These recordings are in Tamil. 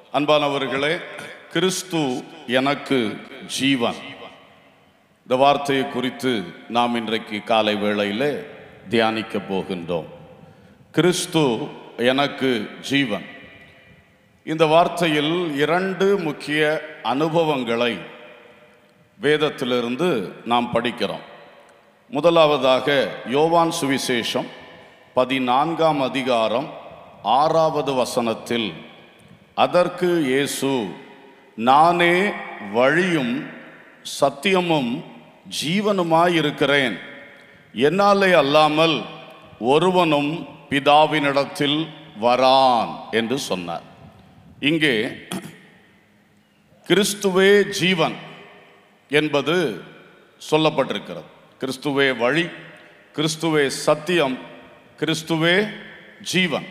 அன்பானவர்களே கிறிஸ்து எனக்கு ஜீவன் இந்த வார்த்தையை குறித்து நாம் இன்றைக்கு காலை வேளையிலே தியானிக்க போகின்றோம் கிறிஸ்து எனக்கு ஜீவன் இந்த வார்த்தையில் இரண்டு முக்கிய அனுபவங்களை வேதத்திலிருந்து நாம் படிக்கிறோம் முதலாவதாக யோவான் சுவிசேஷம் பதினான்காம் அதிகாரம் ஆறாவது வசனத்தில் அதற்கு இயேசு நானே வழியும் சத்தியமும் ஜீவனுமாயிருக்கிறேன் என்னாலே அல்லாமல் ஒருவனும் பிதாவினிடத்தில் வரான் என்று சொன்னார் இங்கே கிறிஸ்துவே ஜீவன் என்பது சொல்லப்பட்டிருக்கிறது கிறிஸ்துவே வழி கிறிஸ்துவே சத்தியம் கிறிஸ்துவே ஜீவன்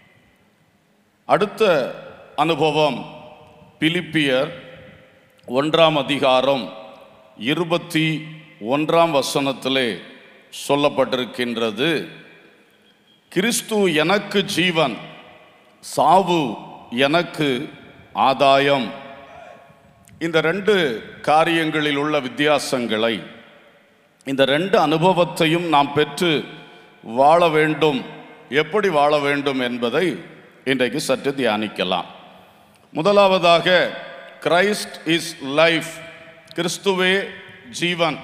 அடுத்த அனுபவம் பிலிப்பியர் ஒன்றாம் அதிகாரம் இருபத்தி ஒன்றாம் வசனத்திலே சொல்லப்பட்டிருக்கின்றது கிறிஸ்து எனக்கு ஜீவன் சாவு எனக்கு ஆதாயம் இந்த ரெண்டு காரியங்களில் உள்ள வித்தியாசங்களை இந்த ரெண்டு அனுபவத்தையும் நாம் பெற்று வாழ வேண்டும் எப்படி வாழ வேண்டும் என்பதை இன்றைக்கு சற்று தியானிக்கலாம் முதலாவதாக கிரைஸ்ட் இஸ் லைஃப் கிறிஸ்துவே ஜீவன்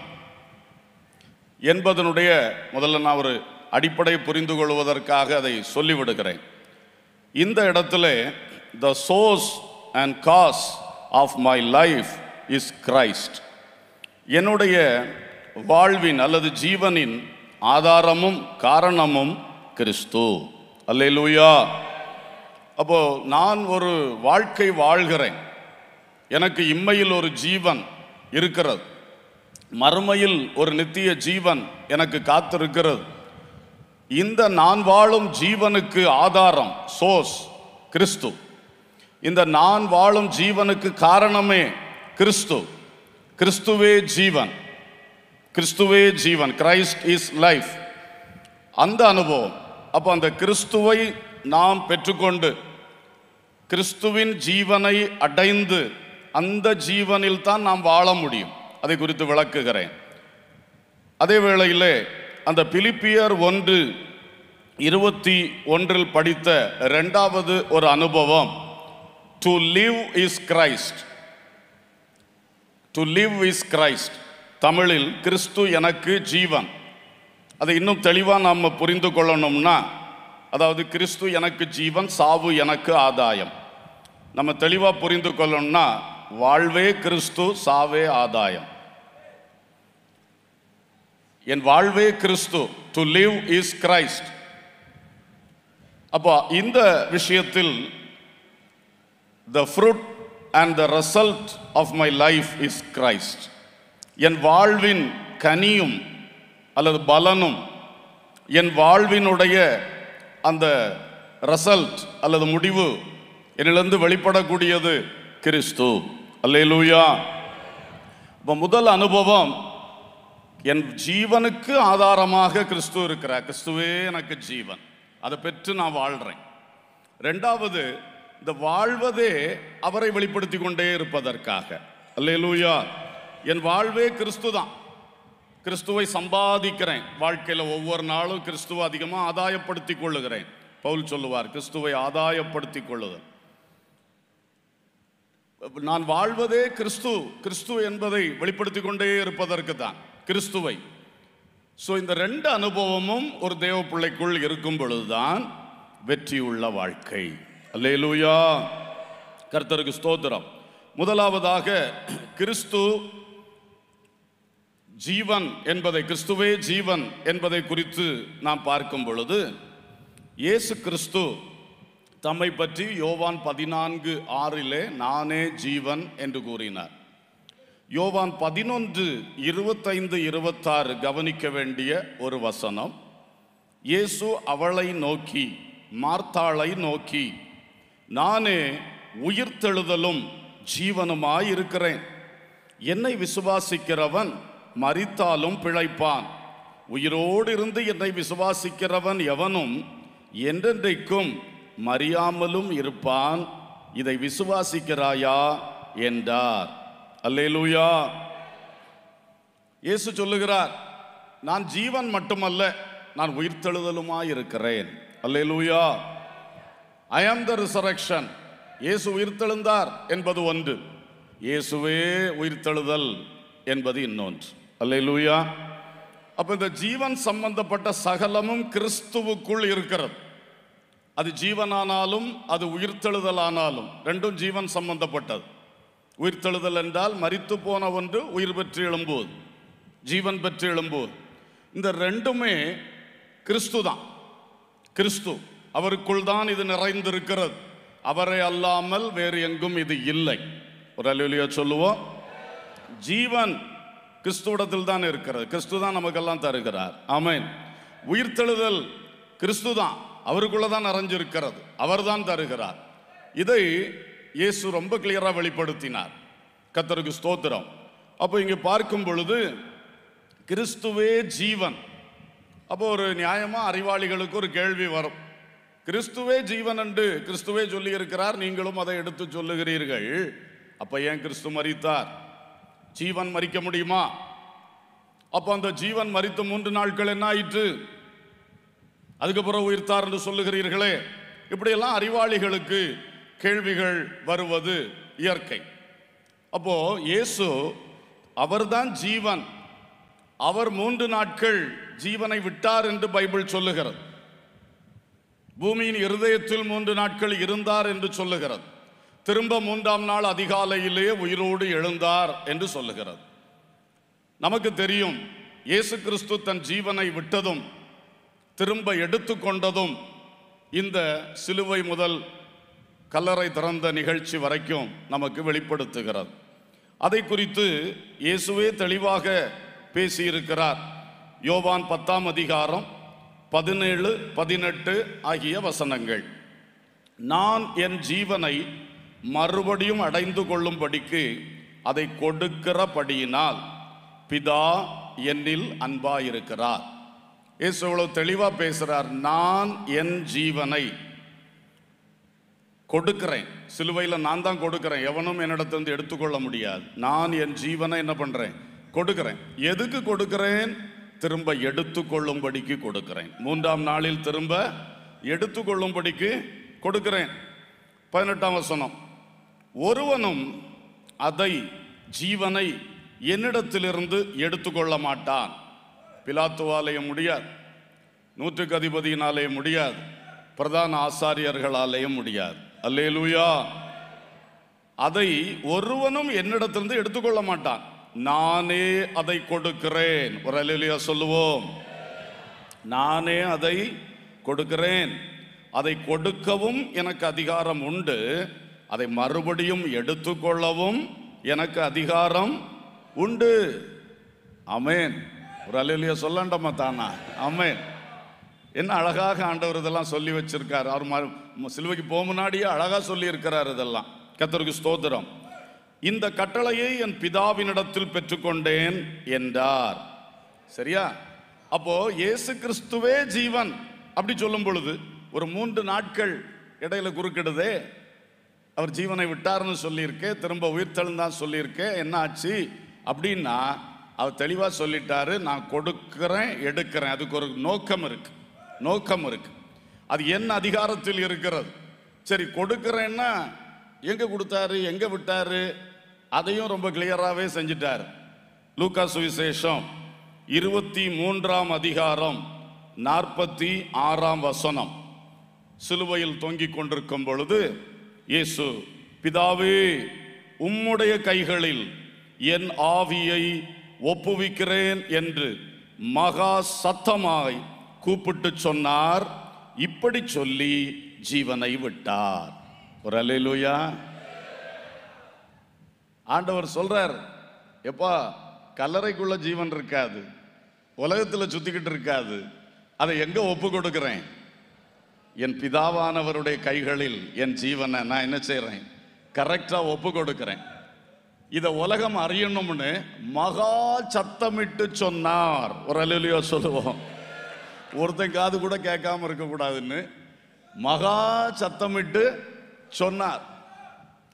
என்பதனுடைய முதல்ல நான் ஒரு அடிப்படை புரிந்து கொள்வதற்காக அதை சொல்லிவிடுகிறேன் இந்த இடத்துல the source and cause of my life is Christ என்னுடைய வாழ்வின் அல்லது ஜீவனின் ஆதாரமும் காரணமும் கிறிஸ்து அல்லேலூயா அப்போ நான் ஒரு வாழ்க்கை வாழ்கிறேன் எனக்கு இம்மையில் ஒரு ஜீவன் இருக்கிறது மறுமையில் ஒரு நித்திய ஜீவன் எனக்கு காத்திருக்கிறது இந்த நான் வாழும் ஜீவனுக்கு ஆதாரம் சோர்ஸ் கிறிஸ்து இந்த நான் வாழும் ஜீவனுக்கு காரணமே கிறிஸ்து கிறிஸ்துவே ஜீவன் கிறிஸ்துவே ஜீவன் கிரைஸ்ட் இஸ் லைஃப் அந்த அனுபவம் அப்போ அந்த கிறிஸ்துவை நாம் பெற்றுக்கொண்டு கிறிஸ்துவின் ஜீவனை அடைந்து அந்த ஜீவனில் தான் நாம் வாழ முடியும் அதை குறித்து விளக்குகிறேன் அதே வேளையிலே அந்த பிலிப்பியர் ஒன்று இருபத்தி ஒன்றில் படித்த இரண்டாவது ஒரு அனுபவம் to live is Christ to live is Christ தமிழில் கிறிஸ்து எனக்கு ஜீவன் அதை இன்னும் தெளிவாக நாம் புரிந்து கொள்ளணும்னா அதாவது கிறிஸ்து எனக்கு ஜீவன் சாவு எனக்கு ஆதாயம் நம்ம தெளிவாக புரிந்து கொள்ளணும்னா வாழ்வே கிறிஸ்து சாவே ஆதாயம் என் வாழ்வே கிறிஸ்து டு லிவ் இஸ் கிரைஸ்ட் அப்போ இந்த விஷயத்தில் the fruit and the result of my life is Christ என் வாழ்வின் கனியும் அல்லது பலனும் என் வாழ்வினுடைய அந்த ரிசல்ட் அல்லது முடிவு என்னிலிருந்து வெளிப்படக்கூடியது கிறிஸ்து அல்லேலூயா இப்போ முதல் அனுபவம் என் ஜீவனுக்கு ஆதாரமாக கிறிஸ்து இருக்கிறார் கிறிஸ்துவே எனக்கு ஜீவன் அதை பெற்று நான் வாழ்கிறேன் ரெண்டாவது இந்த வாழ்வதே அவரை வெளிப்படுத்தி கொண்டே இருப்பதற்காக அல்லேலூயா என் வாழ்வே கிறிஸ்து தான் கிறிஸ்துவை சம்பாதிக்கிறேன் வாழ்க்கையில் ஒவ்வொரு நாளும் கிறிஸ்துவை அதிகமாக ஆதாயப்படுத்திக் கொள்ளுகிறேன் பவுல் சொல்லுவார் கிறிஸ்துவை ஆதாயப்படுத்திக் கொள்ளுதல் நான் வாழ்வதே கிறிஸ்து கிறிஸ்து என்பதை வெளிப்படுத்தி கொண்டே இருப்பதற்கு தான் கிறிஸ்துவை ஸோ இந்த ரெண்டு அனுபவமும் ஒரு தேவ பிள்ளைக்குள் இருக்கும் பொழுதுதான் வெற்றியுள்ள வாழ்க்கை அல்லேலூயா கர்த்தருக்கு ஸ்தோத்திரம் முதலாவதாக கிறிஸ்து ஜீவன் என்பதை கிறிஸ்துவே ஜீவன் என்பதை குறித்து நாம் பார்க்கும் பொழுது இயேசு கிறிஸ்து தம்மை பற்றி யோவான் பதினான்கு ஆறிலே நானே ஜீவன் என்று கூறினார் யோவான் பதினொன்று இருபத்தைந்து இருபத்தாறு கவனிக்க வேண்டிய ஒரு வசனம் இயேசு அவளை நோக்கி மார்த்தாளை நோக்கி நானே உயிர்த்தெழுதலும் ஜீவனுமாய் இருக்கிறேன் என்னை விசுவாசிக்கிறவன் மரித்தாலும் பிழைப்பான் உயிரோடு இருந்து என்னை விசுவாசிக்கிறவன் எவனும் என்றென்றைக்கும் மறியாமலும் இருப்பான் இதை விசுவாசிக்கிறாயா என்றார் அல்லேலூயா இயேசு சொல்லுகிறார் நான் ஜீவன் மட்டுமல்ல நான் உயிர்த்தெழுதலுமாய் இருக்கிறேன் அல்லேலூயா ஐ ஆம் த ரிசரக்ஷன் இயேசு உயிர்த்தெழுந்தார் என்பது ஒன்று இயேசுவே உயிர்த்தெழுதல் என்பது இன்னொன்று அல்லேலூயா அப்ப இந்த ஜீவன் சம்பந்தப்பட்ட சகலமும் கிறிஸ்துவுக்குள் இருக்கிறது அது ஜீவனானாலும் அது உயிர்த்தெழுதலானாலும் ரெண்டும் ஜீவன் சம்பந்தப்பட்டது உயிர்த்தெழுதல் என்றால் மரித்து போன ஒன்று உயிர் பெற்று எழும்போது ஜீவன் பெற்று எழும்போது இந்த ரெண்டுமே கிறிஸ்து தான் கிறிஸ்து அவருக்குள் தான் இது நிறைந்திருக்கிறது அவரை அல்லாமல் வேறு எங்கும் இது இல்லை ஒரு அலுவலியா சொல்லுவோம் ஜீவன் கிறிஸ்துவிடத்தில் தான் இருக்கிறது கிறிஸ்து தான் நமக்கெல்லாம் தருகிறார் ஆமென் உயிர்த்தெழுதல் கிறிஸ்து தான் அவருக்குள்ள தான் நிறைஞ்சிருக்கிறது அவர்தான் தருகிறார் இதை இயேசு ரொம்ப கிளியரா வெளிப்படுத்தினார் கத்தருக்கு ஸ்தோத்திரம் அப்போ இங்கே பார்க்கும் பொழுது கிறிஸ்துவே ஜீவன் அப்போ ஒரு நியாயமா அறிவாளிகளுக்கு ஒரு கேள்வி வரும் கிறிஸ்துவே ஜீவன் என்று கிறிஸ்துவே சொல்லி இருக்கிறார் நீங்களும் அதை எடுத்து சொல்லுகிறீர்கள் அப்ப ஏன் கிறிஸ்து மரித்தார் ஜீவன் மரிக்க முடியுமா அப்போ அந்த ஜீவன் மரித்த மூன்று நாட்கள் என்ன ஆயிற்று அதுக்கப்புறம் உயிர்த்தார் என்று சொல்லுகிறீர்களே இப்படியெல்லாம் அறிவாளிகளுக்கு கேள்விகள் வருவது இயற்கை அப்போ இயேசு அவர்தான் ஜீவன் அவர் மூன்று நாட்கள் ஜீவனை விட்டார் என்று பைபிள் சொல்லுகிறது பூமியின் இருதயத்தில் மூன்று நாட்கள் இருந்தார் என்று சொல்லுகிறது திரும்ப மூன்றாம் நாள் அதிகாலையிலே உயிரோடு எழுந்தார் என்று சொல்லுகிறது நமக்கு தெரியும் இயேசு கிறிஸ்து தன் ஜீவனை விட்டதும் திரும்ப எடுத்துக்கொண்டதும் இந்த சிலுவை முதல் கல்லறை திறந்த நிகழ்ச்சி வரைக்கும் நமக்கு வெளிப்படுத்துகிறது அதை குறித்து இயேசுவே தெளிவாக பேசியிருக்கிறார் யோவான் பத்தாம் அதிகாரம் பதினேழு பதினெட்டு ஆகிய வசனங்கள் நான் என் ஜீவனை மறுபடியும் அடைந்து கொள்ளும்படிக்கு அதை கொடுக்கிறபடியினால் பிதா என்னில் அன்பாயிருக்கிறார் இயேசு இவ்வளவு தெளிவா பேசுறார் நான் என் ஜீவனை கொடுக்கிறேன் சிலுவையில் நான் தான் கொடுக்கிறேன் எவனும் என்னிடத்திலிருந்து எடுத்துக்கொள்ள முடியாது நான் என் ஜீவனை என்ன பண்றேன் கொடுக்கிறேன் எதுக்கு கொடுக்கிறேன் திரும்ப எடுத்துக்கொள்ளும்படிக்கு கொடுக்கிறேன் மூன்றாம் நாளில் திரும்ப எடுத்துக்கொள்ளும்படிக்கு கொடுக்கிறேன் பதினெட்டாம் வசனம் ஒருவனும் அதை ஜீவனை என்னிடத்திலிருந்து எடுத்துக்கொள்ள மாட்டான் பிலாத்துவாலேயே முடியாது நூற்றுக்கு அதிபதியினாலே முடியாது பிரதான ஆசாரியர்களாலேயும் முடியாது அல்லேலூயா அதை ஒருவனும் என்னிடத்திலிருந்து எடுத்துக்கொள்ள மாட்டான் நானே அதை கொடுக்கிறேன் ஒரு அல்லேலூயா சொல்லுவோம் நானே அதை கொடுக்கிறேன் அதை கொடுக்கவும் எனக்கு அதிகாரம் உண்டு அதை மறுபடியும் எடுத்துக்கொள்ளவும் எனக்கு அதிகாரம் உண்டு அமேன் ஒரு அலையிலேயே சொல்லண்டமா தானா அமேன் என்ன அழகாக ஆண்டவர் இதெல்லாம் சொல்லி வச்சிருக்கார் அவர் ம- சிலுவைக்கு போக முன்னாடியே அழகா சொல்லி இருக்கிறார் இதெல்லாம் கத்தருக்கு ஸ்தோத்திரம் இந்த கட்டளையை என் பிதாவினிடத்தில் பெற்றுக்கொண்டேன் என்றார் சரியா அப்போ இயேசு கிறிஸ்துவே ஜீவன் அப்படி சொல்லும் பொழுது ஒரு மூன்று நாட்கள் இடையில குறுக்கிடுதே அவர் ஜீவனை விட்டார்னு சொல்லியிருக்கே திரும்ப உயிர்த்தெழுந்தான் சொல்லியிருக்கே என்ன ஆச்சு அப்படின்னா அவர் தெளிவாக சொல்லிட்டாரு நான் கொடுக்கிறேன் எடுக்கிறேன் அதுக்கு ஒரு நோக்கம் இருக்கு நோக்கம் இருக்கு அது என் அதிகாரத்தில் இருக்கிறது சரி கொடுக்கிறேன்னா எங்க கொடுத்தாரு எங்க விட்டாரு அதையும் ரொம்ப கிளியராகவே செஞ்சிட்டார் லூக்கா சுவிசேஷம் இருபத்தி மூன்றாம் அதிகாரம் நாற்பத்தி ஆறாம் வசனம் சிலுவையில் தொங்கிக் கொண்டிருக்கும் பொழுது இயேசு பிதாவே உம்முடைய கைகளில் என் ஆவியை ஒப்புவிக்கிறேன் என்று மகா சத்தமாய் கூப்பிட்டு சொன்னார் இப்படி சொல்லி ஜீவனை விட்டார் ஒரு அல்லேலூயா ஆண்டவர் சொல்றார் எப்பா கல்லறைக்குள்ள ஜீவன் இருக்காது உலகத்துல சுத்திக்கிட்டு இருக்காது அதை எங்க ஒப்பு கொடுக்கிறேன் என் பிதாவானவருடைய கைகளில் என் ஜீவனை நான் என்ன செய்றேன் கரெக்டா ஒப்பு கொடுக்கிறேன் இத உலகம் அறியணும்னு மகா சத்தமிட்டு சொன்னார் ஒரு அலுவலியோ சொல்லுவோம் ஒருத்தன் காது கூட கேட்காம இருக்கக்கூடாதுன்னு மகா சத்தமிட்டு சொன்னார்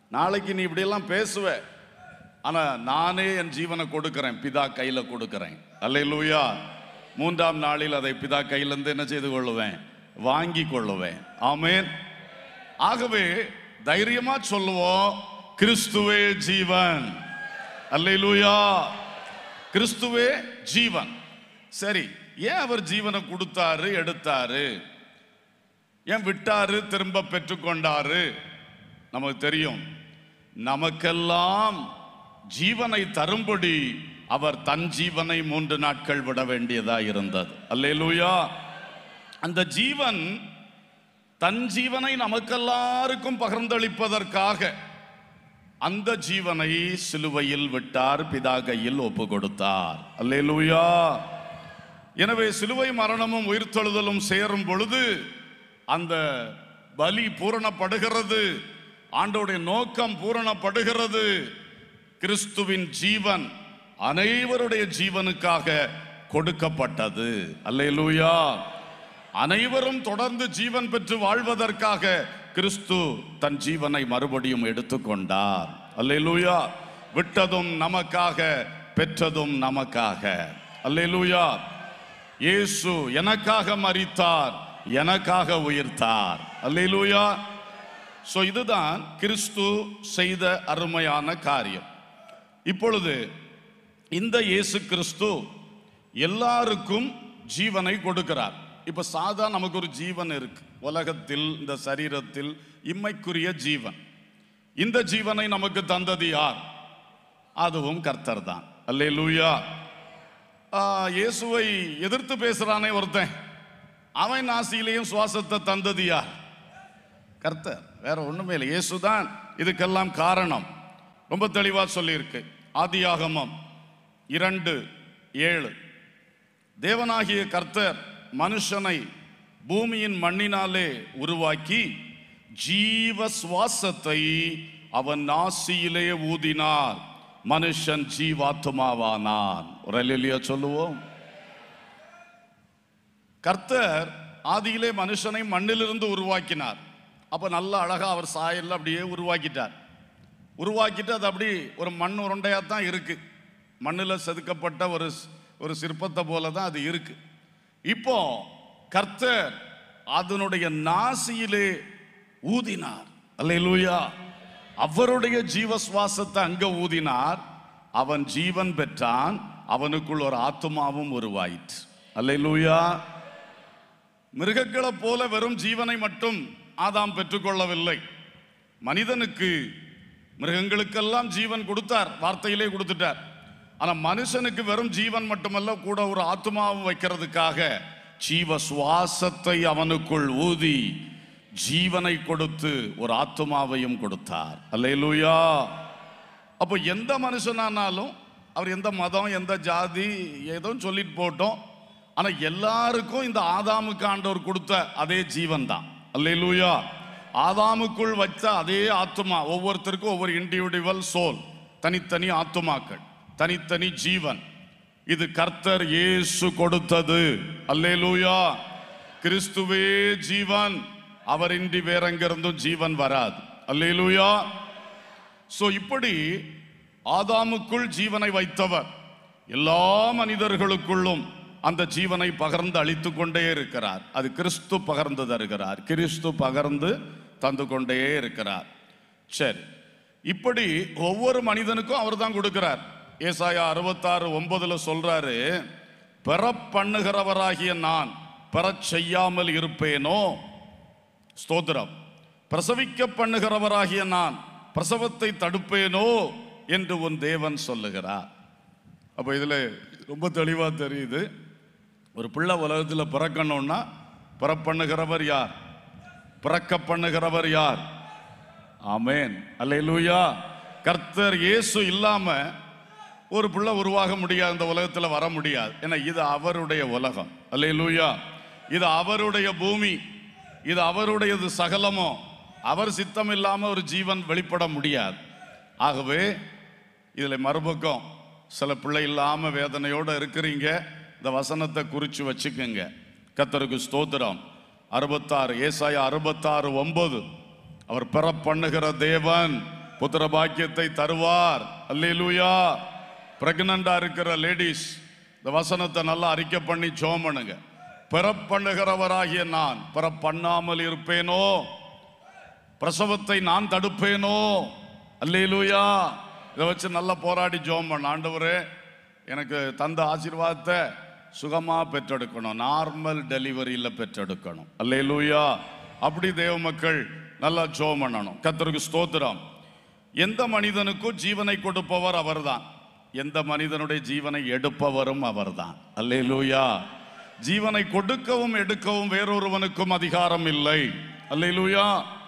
நாளைக்கு நீ இப்படியெல்லாம் பேசுவ ஆனா நானே என் ஜீவனை கொடுக்கிறேன் பிதா கையில கொடுக்கிறேன் அல்லேலூயா மூன்றாம் நாளில் அதை பிதா கையிலிருந்து என்ன செய்து கொள்ளுவேன் வாங்கி கொள்ளுவேன் ஆமென் ஆகவே தைரியமா சொல்லுவோம் கிறிஸ்துவே ஜீவன் அல்லேலூயா கிறிஸ்துவே ஜீவன் சரி ஏன் அவர் ஜீவனை கொடுத்தாரு எடுத்தாரு ஏன் விட்டாரு திரும்ப பெற்றுக்கொண்டாரு நமக்கு தெரியும் நமக்கெல்லாம் ஜீவனை தரும்படி அவர் தன் ஜீவனை மூன்று நாட்கள் விட வேண்டியதா இருந்தது அல்லேலூயா அந்த ஜீவன் தன் ஜீவனை நமக்கெல்லாருக்கும் பகிர்ந்தளிப்பதற்காக அந்த ஜீவனை சிலுவையில் விட்டார் பிதா கையில் ஒப்பு கொடுத்தார் அல்லேலூயா எனவே சிலுவை மரணமும் உயிர்த்தெழுதலும் சேரும் பொழுது அந்த பலி பூரணப்படுகிறது ஆண்டோடைய நோக்கம் பூரணப்படுகிறது கிறிஸ்துவின் ஜீவன் அனைவருடைய ஜீவனுக்காக கொடுக்கப்பட்டது அல்லேலூயா அனைவரும் தொடர்ந்து ஜீவன் பெற்று வாழ்வதற்காக கிறிஸ்து தன் ஜீவனை மறுபடியும் எடுத்துக்கொண்டார் அல்லேலூயா விட்டதும் நமக்காக பெற்றதும் நமக்காக அல்லேலூயா இயேசு எனக்காக மரித்தார் எனக்காக உயிர்த்தார் அல்லேலூயா சோ இதுதான் கிறிஸ்து செய்த அருமையான காரியம் இப்பொழுது இந்த இயேசு கிறிஸ்து எல்லாருக்கும் ஜீவனை கொடுக்கிறார் இப்ப சாதா நமக்கு ஒரு ஜீவன் இருக்கு உலகத்தில் இந்த சரீரத்தில் இம்மைக்குரிய ஜீவன் இந்த ஜீவனை நமக்கு தந்தது யார் அதுவும் கர்த்தர் தான் அல்லேலூயா ஆ, இயேசுவை எதிர்த்து பேசுறானே ஒருத்தன் அவன் நாசியிலையும் சுவாசத்தை தந்தது யார் கர்த்தர் வேற ஒண்ணுமே இல்லை இயேசுதான் இதுக்கெல்லாம் காரணம் ரொம்ப தெளிவா சொல்லியிருக்கு ஆதியாகமம் இரண்டு ஏழு தேவனாகிய கர்த்தர் மனுஷனை பூமியின் மண்ணினாலே உருவாக்கி ஜீவ சுவாசத்தை அவன் நாசியிலே ஊதினார் மனுஷன் ஜீவாத்மாவானான் ஒரு அல்லேலூயா சொல்லுவோம் கர்த்தர் ஆதியிலே மனுஷனை மண்ணிலிருந்து உருவாக்கினார் அப்ப நல்ல அழகா அவர் சாயல்ல அப்படியே உருவாக்கிட்டார் உருவாக்கிட்டு அது அப்படி ஒரு மண் உருண்டையா தான் இருக்கு மண்ணில் செதுக்கப்பட்ட ஒரு ஸ்- ஒரு சிற்பத்தை போல தான் அது இருக்கு இப்போ கர்த்தர் அதனுடைய நாசியிலே ஊதினார் அல்லேலூயா அவருடைய ஜீவ சுவாசத்தை அங்க ஊதினார் அவன் ஜீவன் பெற்றான் அவனுக்குள் ஒரு ஆத்துமாவும் உருவாயிற்று அல்லேலூயா மிருகங்களை போல வெறும் ஜீவனை மட்டும் ஆதாம் பெற்றுக்கொள்ளவில்லை மனிதனுக்கு மிருகங்களுக்கெல்லாம் ஜீவன் கொடுத்தார் வார்த்தையிலே கொடுத்துட்டார் ஆனா மனுஷனுக்கு வெறும் ஜீவன் மட்டுமல்ல கூட ஒரு ஆத்மாவும் வைக்கிறதுக்காக ஜீவ சுவாசத்தை அவனுக்குள் ஊதி ஜீவனை கொடுத்து ஒரு ஆத்மாவையும் கொடுத்தார் அல்லேலூயா அப்போ எந்த மனுஷனானாலும் அவர் எந்த மதம் எந்த ஜாதி ஏதோ சொல்லிட்டு போட்டோம் ஆனா எல்லாருக்கும் இந்த ஆதாமுக்கு ஆண்டவர் கொடுத்த அதே ஜீவன் தான் அல்லேலூயா ஆதாமுக்குள் வச்ச அதே ஆத்துமா ஒவ்வொருத்தருக்கும் ஒவ்வொரு இண்டிவிஜுவல் சோல் தனித்தனி ஆத்துமாக்கள் தனித்தனி ஜீவன் இது கர்த்தர் இயேசு கொடுத்தது அல்லேலூயா கிறிஸ்துவே ஜீவன் அவரின்றி வேற எங்கிருந்தும் ஜீவன் வராது அல்லேலூயா சோ இப்படி ஆதாமுக்குள் ஜீவனை வைத்தவர் எல்லா மனிதர்களுக்குள்ளும் அந்த ஜீவனை பகர்ந்து அளித்து கொண்டே இருக்கிறார் அது கிறிஸ்து பகர்ந்து தருகிறார் கிறிஸ்து பகர்ந்து தந்து கொண்டே இருக்கிறார் சரி இப்படி ஒவ்வொரு மனிதனுக்கும் அவர் தான் கொடுக்கிறார் ஏசாயா அறுபத்தாறு ஒன்பதுல சொல்றாரு பெற பண்ணுகிறவராகிய நான் பெறச் செய்யாமல் இருப்பேனோ ஸ்தோத்திரம் பிரசவிக்க பண்ணுகிறவராகிய நான் பிரசவத்தை தடுப்பேனோ என்று உன் தேவன் சொல்லுகிறார் அப்போ இதில் ரொம்ப தெளிவாக தெரியுது ஒரு பிள்ளை உலகத்தில் பிறக்கணும்னா பிறப்பண்ணுகிறவர் யார் பிறக்க பண்ணுகிறவர் யார் ஆமென் அல்லேலூயா கர்த்தர் இயேசு இல்லாம ஒரு பிள்ளை உருவாக முடியாது இந்த உலகத்தில் வர முடியாது ஏன்னா இது அவருடைய உலகம் அல்லேலூயா இது அவருடைய பூமி இது அவருடையது சகலமோ அவர் சித்தம் இல்லாம ஒரு ஜீவன் வெளிப்பட முடியாது ஆகவே இதில் மறுபக்கம் சில பிள்ளை இல்லாம வேதனையோட இருக்கிறீங்க இந்த வசனத்தை குறித்து வச்சுக்கோங்க கத்தருக்கு ஸ்தோத்திரம் அறுபத்தாறு ஏசாயா அறுபத்தாறு ஒன்பது அவர் பெற பண்ணுகிற தேவன் புத்திர பாக்கியத்தை தருவார் அல்லேலூயா பிரெக்னண்டா இருக்கிற லேடிஸ் இந்த வசனத்தை நல்லா அறிக்கை பண்ணி ஜோம் பண்ணுங்க பிறப்பண்ணுகிறவராகிய நான் பிறப்பண்ணாமல் இருப்பேனோ பிரசவத்தை நான் தடுப்பேனோ அல்லேலூயா இதை வச்சு நல்லா போராடி ஜோம் பண்ண ஆண்டவரே எனக்கு தந்த ஆசீர்வாதத்தை சுகமா பெற்றெடுக்கணும் நார்மல் டெலிவரியில் பெற்றெடுக்கணும் அல்லேலூயா அப்படி தேவ மக்கள் நல்லா ஜோம் பண்ணணும் கர்த்தருக்கு ஸ்தோத்திரம் எந்த மனிதனுக்கும் ஜீவனை கொடுப்பவர் அவர்தான் எந்த மனிதனுடைய ஜீவனை எடுப்பவரும் அவர்தான் அல்லேலூயா ஜீவனை கொடுக்கவும் எடுக்கவும் வேறொருவனுக்கும் அதிகாரம் இல்லை அல்லேலூயா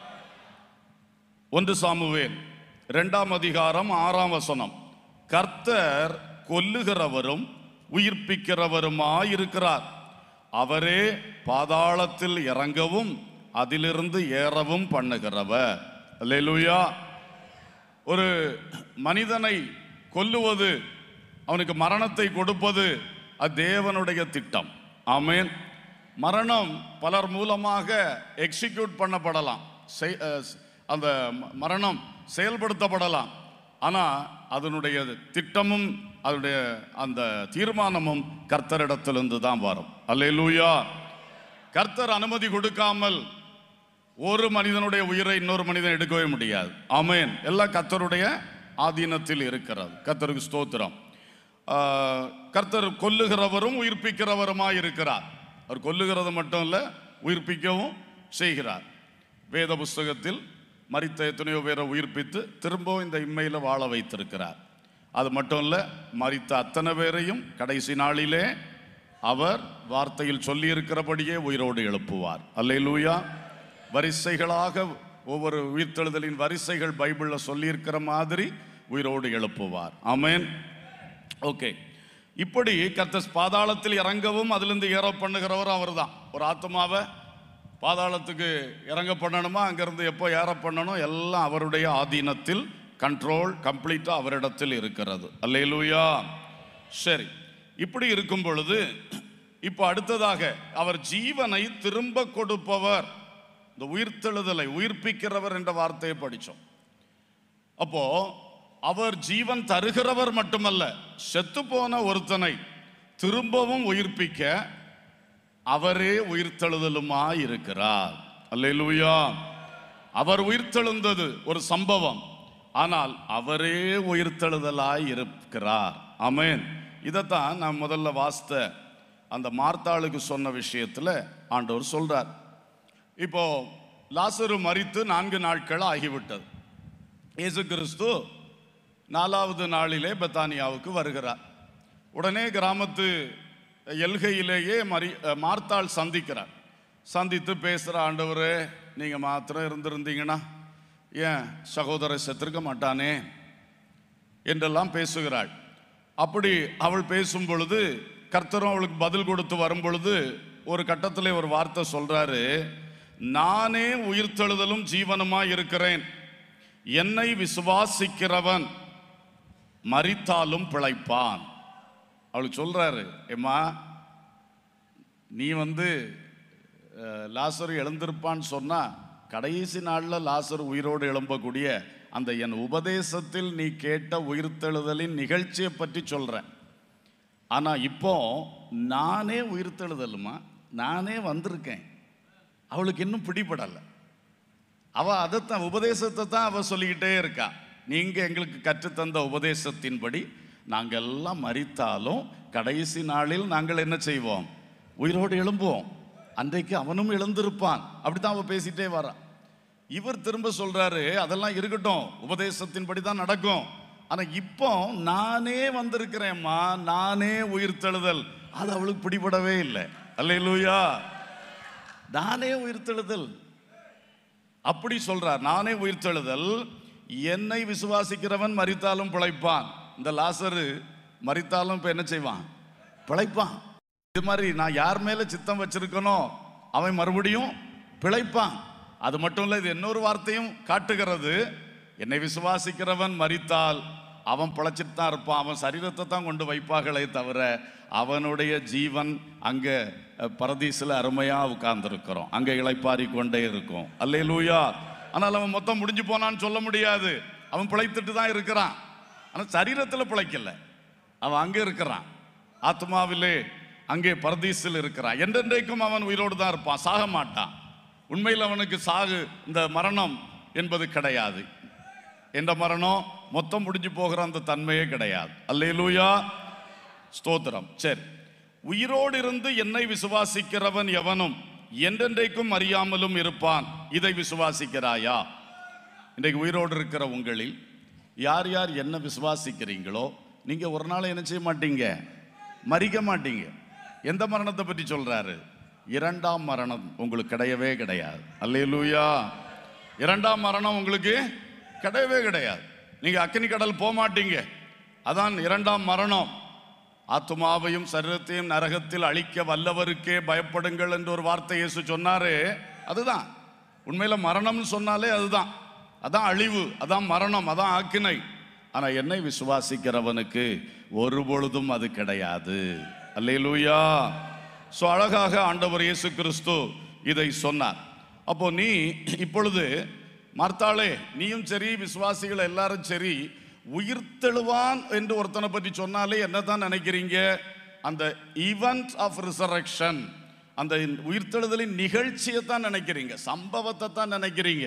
ஒன்று சாமுவேல் இரண்டாம் அதிகாரம் ஆறாம் வசனம் கர்த்தர் கொல்லுகிறவரும் உயிர்ப்பிக்கிறவருமாயிருக்கிறார் அவரே பாதாளத்தில் இறங்கவும் அதிலிருந்து ஏறவும் பண்ணுகிறவர் அல்லேலூயா ஒரு மனிதனை கொல்லுவது அவனுக்கு மரணத்தை கொடுப்பது அது தேவனுடைய திட்டம் ஆமென் மரணம் பலர் மூலமாக எக்ஸிக்யூட் பண்ணப்படலாம் செய்- அஹ், அந்த ம- மரணம் செயல்படுத்தப்படலாம் ஆனால் அதனுடைய திட்டமும் அதனுடைய அந்த தீர்மானமும் கர்த்தரிடத்திலிருந்து தான் வரும் அல்லேலூயா கர்த்தர் அனுமதி கொடுக்காமல் ஒரு மனிதனுடைய உயிரை இன்னொரு மனிதன் எடுக்கவே முடியாது ஆமென் எல்லாம் கர்த்தருடைய ஆதீனத்தில் இருக்கிறது கர்த்தருக்கு ஸ்தோத்திரம் ஆஹ், கர்த்தர் கொல்லுகிறவரும் உயிர்ப்பிக்கிறவருமாய் இருக்கிறார் அவர் கொல்லுகிறது மட்டும் இல்லை உயிர்ப்பிக்கவும் செய்கிறார் வேத புஸ்தகத்தில் மரித்த எத்தனையோ பேரை உயிர்ப்பித்து திரும்பவும் இந்த இம்மையில் வாழ வைத்திருக்கிறார் அது மட்டும் இல்லை மரித்த அத்தனை பேரையும் கடைசி நாளிலே அவர் வார்த்தையில் சொல்லியிருக்கிறபடியே உயிரோடு எழுப்புவார் அல்லேலூயா வரிசைகளாக ஒவ்வொரு உயிர்த்தெழுதலின் வரிசைகள் பைபிளில் சொல்லியிருக்கிற மாதிரி உயிரோடு எழுப்புவார் ஆமென் ஓகே இப்படி கர்த்தர் பாதாளத்தில் இறங்கவும் அதிலிருந்து ஏற பண்ணுகிறவரும் அவர்தான் ஒரு ஆத்மாவை பாதாளத்துக்கு இறங்க பண்ணணுமா அங்கிருந்து எப்போ ஏற பண்ணணும் எல்லாம் அவருடைய ஆதீனத்தில் கண்ட்ரோல் கம்ப்ளீட்டாக அவரிடத்தில் இருக்கிறது அல்லேலூயா சரி இப்படி இருக்கும் பொழுது இப்போ அடுத்ததாக அவர் ஜீவனை திரும்ப கொடுப்பவர் இந்த உயிர்த்தெழுதலை உயிர்ப்பிக்கிறவர் என்ற வார்த்தையை படித்தோம் அப்போ அவர் ஜீவன் தருகிறவர் மட்டுமல்ல செத்து போன ஒருத்தனை திரும்பவும் உயிர்ப்பிக்க அவரே உயிர்த்தெழுதலுமாய் இருக்கிறார் அல்லேலூயா அவர் உயிர்த்தெழுந்தது ஒரு சம்பவம் ஆனால் அவரே உயிர்த்தெழுதலாய் இருக்கிறார் ஆமென் இதைத்தான் நான் முதல்ல வாசித்த அந்த மார்த்தாளுக்கு சொன்ன விஷயத்துல ஆண்டவர் சொல்றார் இப்போ லாசரு மரித்து நான்கு நாட்கள் ஆகிவிட்டது இயேசு கிறிஸ்து நாலாவது நாளிலே பெத்தானியாவுக்கு வருகிறார் உடனே கிராமத்து எல்கையிலேயே மரி அஹ், மார்த்தாள் சந்திக்கிறார் சந்தித்து பேசுகிற ஆண்டவரே நீங்கள் மாத்திரம் இருந்திருந்தீங்கன்னா ஏன் சகோதரர் செத்திருக்க மாட்டானே என்றெல்லாம் பேசுகிறாள் அப்படி அவள் பேசும் பொழுது கர்த்தரும் அவளுக்கு பதில் கொடுத்து வரும் பொழுது ஒரு கட்டத்தில் ஒரு வார்த்தை சொல்றாரு நானே உயிர்த்தெழுதலும் ஜீவனுமாய் இருக்கிறேன் என்னை விசுவாசிக்கிறவன் மரித்தாலும் பிழைப்பான் அவளுக்கு சொல்றாரு ஏம்மா நீ வந்து அஹ், லாசரு எழுந்திருப்பான்னு சொன்னா கடைசி நாளில் லாசர் உயிரோடு எழும்பக்கூடிய அந்த என் உபதேசத்தில் நீ கேட்ட உயிர்த்தெழுதலின் நிகழ்ச்சியை பற்றி சொல்றேன் ஆனா இப்போ நானே உயிர்த்தெழுதலுமா நானே வந்திருக்கேன் அவளுக்கு இன்னும் பிடிபடலை அவ அதைத்தான் உபதேசத்தை தான் அவ சொல்லிக்கிட்டே இருக்கா நீங்க எங்களுக்கு கற்றுத்தந்த உபதேசத்தின்படி நாங்கள் எல்லாம் மரித்தாலும் கடைசி நாளில் நாங்கள் என்ன செய்வோம் உயிரோடு எழும்புவோம் அன்றைக்கு அவனும் எழுந்திருப்பான் அப்படித்தான் அவ பேசிட்டே வரா இவர் திரும்ப சொல்றாரு அதெல்லாம் இருக்கட்டும் உபதேசத்தின்படி தான் நடக்கும் ஆனா இப்போ நானே வந்திருக்கிறேம்மா நானே உயிர்த்தெழுதல் அது அவளுக்கு பிடிபடவே இல்லை அல்லேலூயா நானே உயிர்த்தெழுதல் அப்படி சொல்றார் நானே உயிர்த்தெழுதல் என்னை விசுவாசிக்கிறவன் மரித்தாலும் பிழைப்பான் இந்த லாசரு மரித்தாலும் இப்ப என்ன செய்வான் பிழைப்பான் இது மாதிரி நான் யார் மேல சித்தம் வச்சிருக்கனோ அவன் மறுபடியும் பிழைப்பான் அது மட்டும் இல்ல இது இன்னொரு வார்த்தையும் காட்டுகிறது என்னை விசுவாசிக்கிறவன் மரித்தால் அவன் பிழைச்சிட்டு தான் இருப்பான் அவன் சரீரத்தை தான் கொண்டு வைப்பார்களே தவிர அவனுடைய ஜீவன் அங்க அஹ், பரதீசுல அருமையா உட்கார்ந்துருக்கிறோம் அங்க இளைப்பாரி கொண்டே இருக்கும் அல்லேலூயா ஆனால் அவன் மொத்தம் முடிஞ்சு போனான்னு சொல்ல முடியாது அவன் பிழைத்துட்டு தான் இருக்கிறான் ஆனா சரீரத்தில் பிழைக்கல அவன் அங்கே இருக்கிறான் ஆத்மாவிலே அங்கே பரதீசில் இருக்கிறான் என்றென்றைக்கும் அவன் உயிரோடு தான் இருப்பான் சாக மாட்டான் உண்மையில் அவனுக்கு சாகு இந்த மரணம் என்பது கிடையாது என்ற மரணம் மொத்தம் முடிஞ்சு போகிற அந்த தன்மையே கிடையாது அல்லேலூயா ஸ்தோத்திரம் சரி உயிரோடு இருந்து என்னை விசுவாசிக்கிறவன் எவனும் என்றென்றைக்கும் அறியாமலும் இருப்பான் இதை விசுவாசிக்கிறாயா இன்றைக்கு உயிரோடு இருக்கிற உங்களில் யார் யார் என்ன விசுவாசிக்கிறீங்களோ நீங்க ஒரு நாள் என்ன செய்ய மாட்டீங்க மறிக்க மாட்டீங்க எந்த மரணத்தை பற்றி சொல்றாரு இரண்டாம் மரணம் உங்களுக்கு கிடையவே கிடையாது அல்லேலூயா இரண்டாம் மரணம் உங்களுக்கு கிடையவே கிடையாது நீங்க அக்கினி கடல் போக மாட்டீங்க அதான் இரண்டாம் மரணம் ஆத்துமாவையும் சரீரத்தையும் நரகத்தில் அழிக்க வல்லவருக்கே பயப்படுங்கள் என்று ஒரு வார்த்தை இயேசு சொன்னாரு அதுதான் உண்மையில மரணம்னு சொன்னாலே அதுதான் அதான் அழிவு அதான் மரணம் அதான் ஆக்கினை ஆனா என்னை விசுவாசிக்கிறவனுக்கு ஒரு பொழுதும் அது கிடையாது அல்லேலூயா ஸோ அழகாக ஆண்டவர் இயேசு கிறிஸ்து இதை சொன்னார் அப்போ நீ இப்பொழுது மார்த்தாளே நீயும் சரி விசுவாசிகள் எல்லாரும் சரி உயிர்த்தெழுவான் என்று ஒருத்தனை பற்றி சொன்னாலே என்னதான் நினைக்கிறீங்க அந்த ஈவெண்ட் ஆஃப் ரிசரக்ஷன் அந்த உயிர்த்தெழுதலின் நிகழ்ச்சியை தான் நினைக்கிறீங்க சம்பவத்தை தான் நினைக்கிறீங்க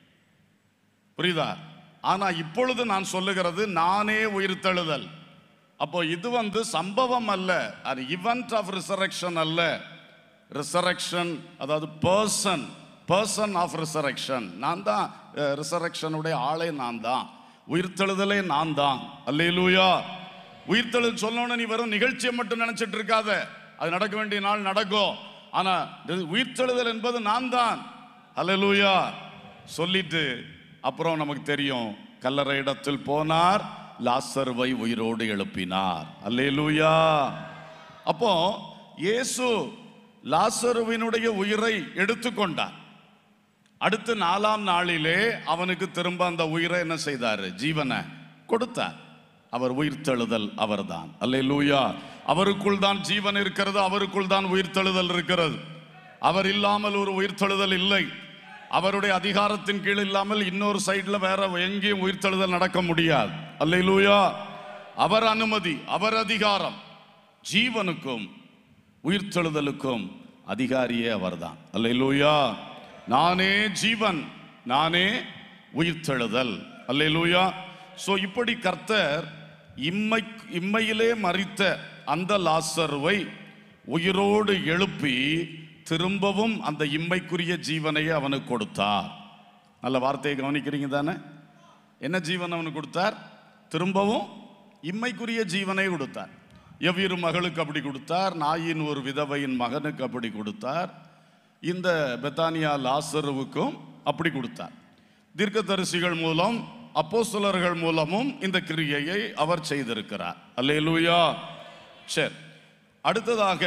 புரியுதா ஆனா இப்பொழுது நான் சொல்லுகிறது நானே உயிர்த்தெழுதல் அப்போ இது வந்து சம்பவம் அல்ல அது இவெண்ட் ஆஃப் ரிசரக்ஷன் அல்ல ரிசரக்ஷன் அதாவது பர்சன் பர்சன் ஆஃப் ரிசரக்ஷன் நான் தான் ரிசரக்ஷனுடைய ஆளே நான் தான் உயிர்த்தெழுதலே நான் தான் அல்லேலூயா உயிர்த்தெழுதல் சொல்லணும்னு நீ வெறும் நிகழ்ச்சியை மட்டும் நினைச்சிட்டு இருக்காத அது நடக்க வேண்டிய நாள் நடக்கும் ஆனா இது உயிர்த்தெழுதல் என்பது நான் தான் அல்லேலூயா சொல்லிட்டு அப்புறம் நமக்கு தெரியும் கல்லறை இடத்தில் போனார் லாசர்வை உயிரோடு எழுப்பினார் அல்லேலூயா அப்போ இயேசு லாசருவினுடைய உயிரை எடுத்துக்கொண்டார் அடுத்து நாலாம் நாளிலே அவனுக்கு திரும்ப அந்த உயிரை என்ன செய்தாரு ஜீவனை கொடுத்தார் அவர் உயிர்த்தெழுதல் அவர்தான் அல்லேலூயா அவருக்குள் தான் ஜீவன் இருக்கிறது அவருக்குள் தான் உயிர்த்தெழுதல் இருக்கிறது அவர் இல்லாமல் ஒரு உயிர்த்தெழுதல் இல்லை அவருடைய அதிகாரத்தின் கீழ் இல்லாமல் இன்னொரு சைடுல வேற எங்கேயும் உயிர்த்தெழுதல் நடக்க முடியாது அல்லேலூயா அவர் அனுமதி அவர் அதிகாரம் ஜீவனுக்கும் உயிர்த்தெழுதலுக்கும் அதிகாரியே அவர்தான் அல்லேலூயா நானே ஜீவன் நானே உயிர்த்தெழுதல் அல்லேலூயா சோ இப்படி கர்த்தர் இம்மை இம்மையிலே மறித்த அந்த லாசருவை உயிரோடு எழுப்பி திரும்பவும் அந்த இம்மைக்குரிய ஜீவனையே அவனுக்கு கொடுத்தார் நல்ல வார்த்தையை கவனிக்கிறீங்க தானே என்ன ஜீவன் அவனுக்கு கொடுத்தார் திரும்பவும் இம்மைக்குரிய ஜீவனை கொடுத்தார் எவ்விரு மகளுக்கு அப்படி கொடுத்தார் நாயின் ஒரு விதவையின் மகனுக்கு அப்படி கொடுத்தார் இந்த பெத்தானியா லாசருவுக்கும் அப்படி கொடுத்தார் தீர்க்கதரிசிகள் மூலம் அப்போஸ்தலர்கள் மூலமும் இந்த கிரியையை அவர் செய்திருக்கிறார் அல்லேலூயா சரி அடுத்ததாக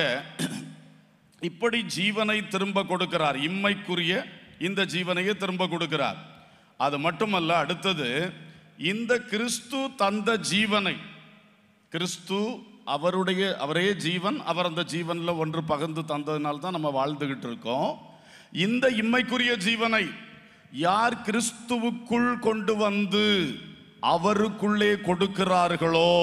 இப்படி ஜீவனை திரும்ப கொடுக்கிறார் இம்மைக்குரிய இந்த ஜீவனையே திரும்ப கொடுக்கிறார் அது மட்டுமல்ல அடுத்தது இந்த கிறிஸ்து தந்த ஜீவனை கிறிஸ்து அவருடைய அவரே ஜீவன் அவர் அந்த ஜீவன்ல ஒன்று பகிர்ந்து தந்ததுனால தான் நம்ம வாழ்ந்துகிட்டு இருக்கோம் இந்த இம்மைக்குரிய ஜீவனை யார் கிறிஸ்துவுக்குள் கொண்டு வந்து அவருக்குள்ளே கொடுக்கிறார்களோ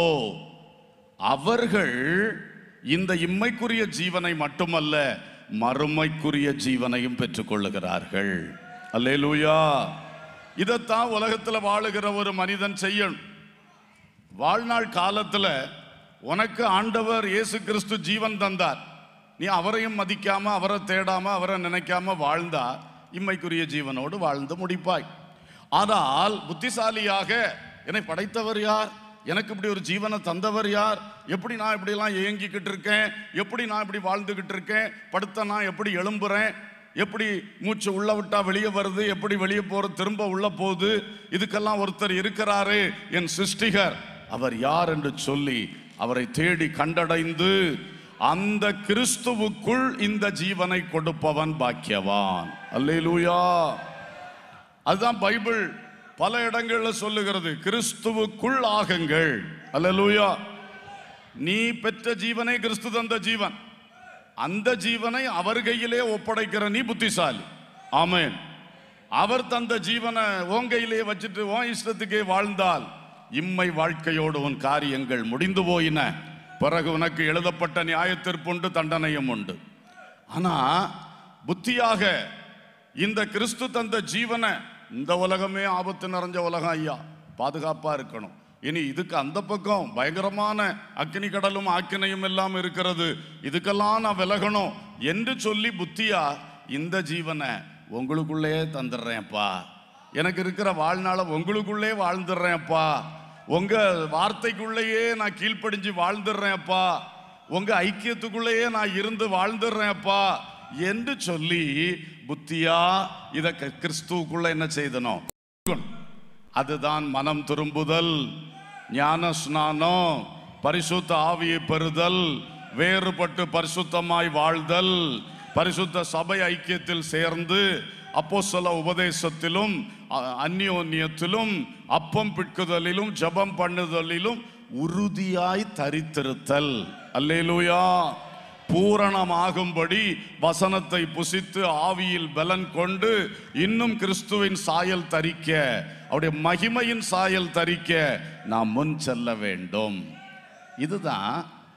அவர்கள் இந்த இம்மைக்குரிய ஜீவனை மட்டுமல்ல மறுமைக்குரிய ஜீவனையும் பெற்றுக்கொள்ளுகிறார்கள் அல்லேலூயா இதைத்தான் உலகத்தில் வாழுகிற ஒரு மனிதன் செய்யணும் வாழ்நாள் காலத்துல உனக்கு ஆண்டவர் இயேசு கிறிஸ்து ஜீவன் தந்தார் நீ அவரையும் மதிக்காம அவரை தேடாம அவரை நினைக்காம வாழ்ந்தா இம்மைக்குரிய ஜீவனோடு வாழ்ந்து முடிப்பாய் ஆனால் புத்திசாலியாக என்னை படைத்தவர் யார் எனக்கு இப்படி ஒரு ஜீவனை தந்தவர் யார் எப்படி நான் இப்படிலாம் ஏங்கிக்கிட்டு இருக்கேன் எப்படி நான் இப்படி வாழ்ந்துகிட்டு இருக்கேன் படுத்த நான் எப்படி எழும்புறேன் எப்படி மூச்சு உள்ள விட்டா வெளியே வருது எப்படி வெளியே போறது திரும்ப உள்ள போகுது இதுக்கெல்லாம் ஒருத்தர் இருக்கிறாரு என் சிருஷ்டிகர் அவர் யார் என்று சொல்லி அவரை தேடி கண்டடைந்து அந்த கிறிஸ்துவுக்குள் இந்த ஜீவனை கொடுப்பவன் பாக்கியவான் அல்லேலூயா அதுதான் பைபிள் பல இடங்கள்ல சொல்லுகிறது கிறிஸ்துவுக்குள் ஆகுங்கள் அல்லேலூயா நீ பெற்ற ஜீவனே கிறிஸ்து தந்த ஜீவன் அந்த ஜீவனை அவர் கையிலே ஒப்படைக்கிற நீ புத்திசாலி ஆமென் அவர் தந்த ஜீவனை உன் கையிலே வச்சுட்டு உன் இஷ்டத்துக்கே வாழ்ந்தால் இம்மை வாழ்க்கையோடு உன் காரியங்கள் முடிந்து போயின பிறகு உனக்கு எழுதப்பட்ட நியாயத்திற்புண்டு தண்டனையும் உண்டு ஆனா புத்தியாக இந்த கிறிஸ்து தந்த ஜீவனை இந்த உலகமே ஆபத்து நிறைஞ்ச உலகம் ஐயா பாதுகாப்பா இருக்கணும் இனி இதுக்கு அந்த பக்கம் பயங்கரமான அக்கினி கடலும் ஆக்கினையும் எல்லாம் இருக்கிறது இதுக்கெல்லாம் நான் விலகணும் என்று சொல்லி புத்தியா இந்த ஜீவனை உங்களுக்குள்ளே தந்துடுறேன்ப்பா எனக்கு இருக்கிற வாழ்நாள உங்களுக்குள்ளே வாழ்ந்துடுறேன்ப்பா உங்க வார்த்தைக்குள்ளேயே நான் கீழ்ப்படிஞ்சு வாழ்ந்துடுறேன்ப்பா உங்க ஐக்கியத்துக்குள்ளேயே நான் இருந்து வாழ்ந்துடுறேன்ப்பா என்று சொல்லி புத்தியா இத க- கிறிஸ்துவுக்குள்ள என்ன செய்தனும் அதுதான் மனம் திரும்புதல் ஞான ஸ்நானம் பரிசுத்த ஆவியை பெறுதல் வேறுபட்டு பரிசுத்தமாய் வாழ்தல் பரிசுத்த சபை ஐக்கியத்தில் சேர்ந்து அப்போஸ்தல உபதேசத்திலும் அ- அந்யோன்யத்திலும் அப்பம் பிட்குதலிலும் ஜெபம் பண்ணுதலிலும் உறுதியாய் தரித்திருத்தல் அல்லேலூயா பூரணமாகும்படி வசனத்தை புசித்து ஆவியில் பலன் கொண்டு இன்னும் கிறிஸ்துவின் சாயல் தரிக்க அவருடைய மகிமையின் சாயல் தரிக்க நாம் முன் செல்ல வேண்டும் இதுதான்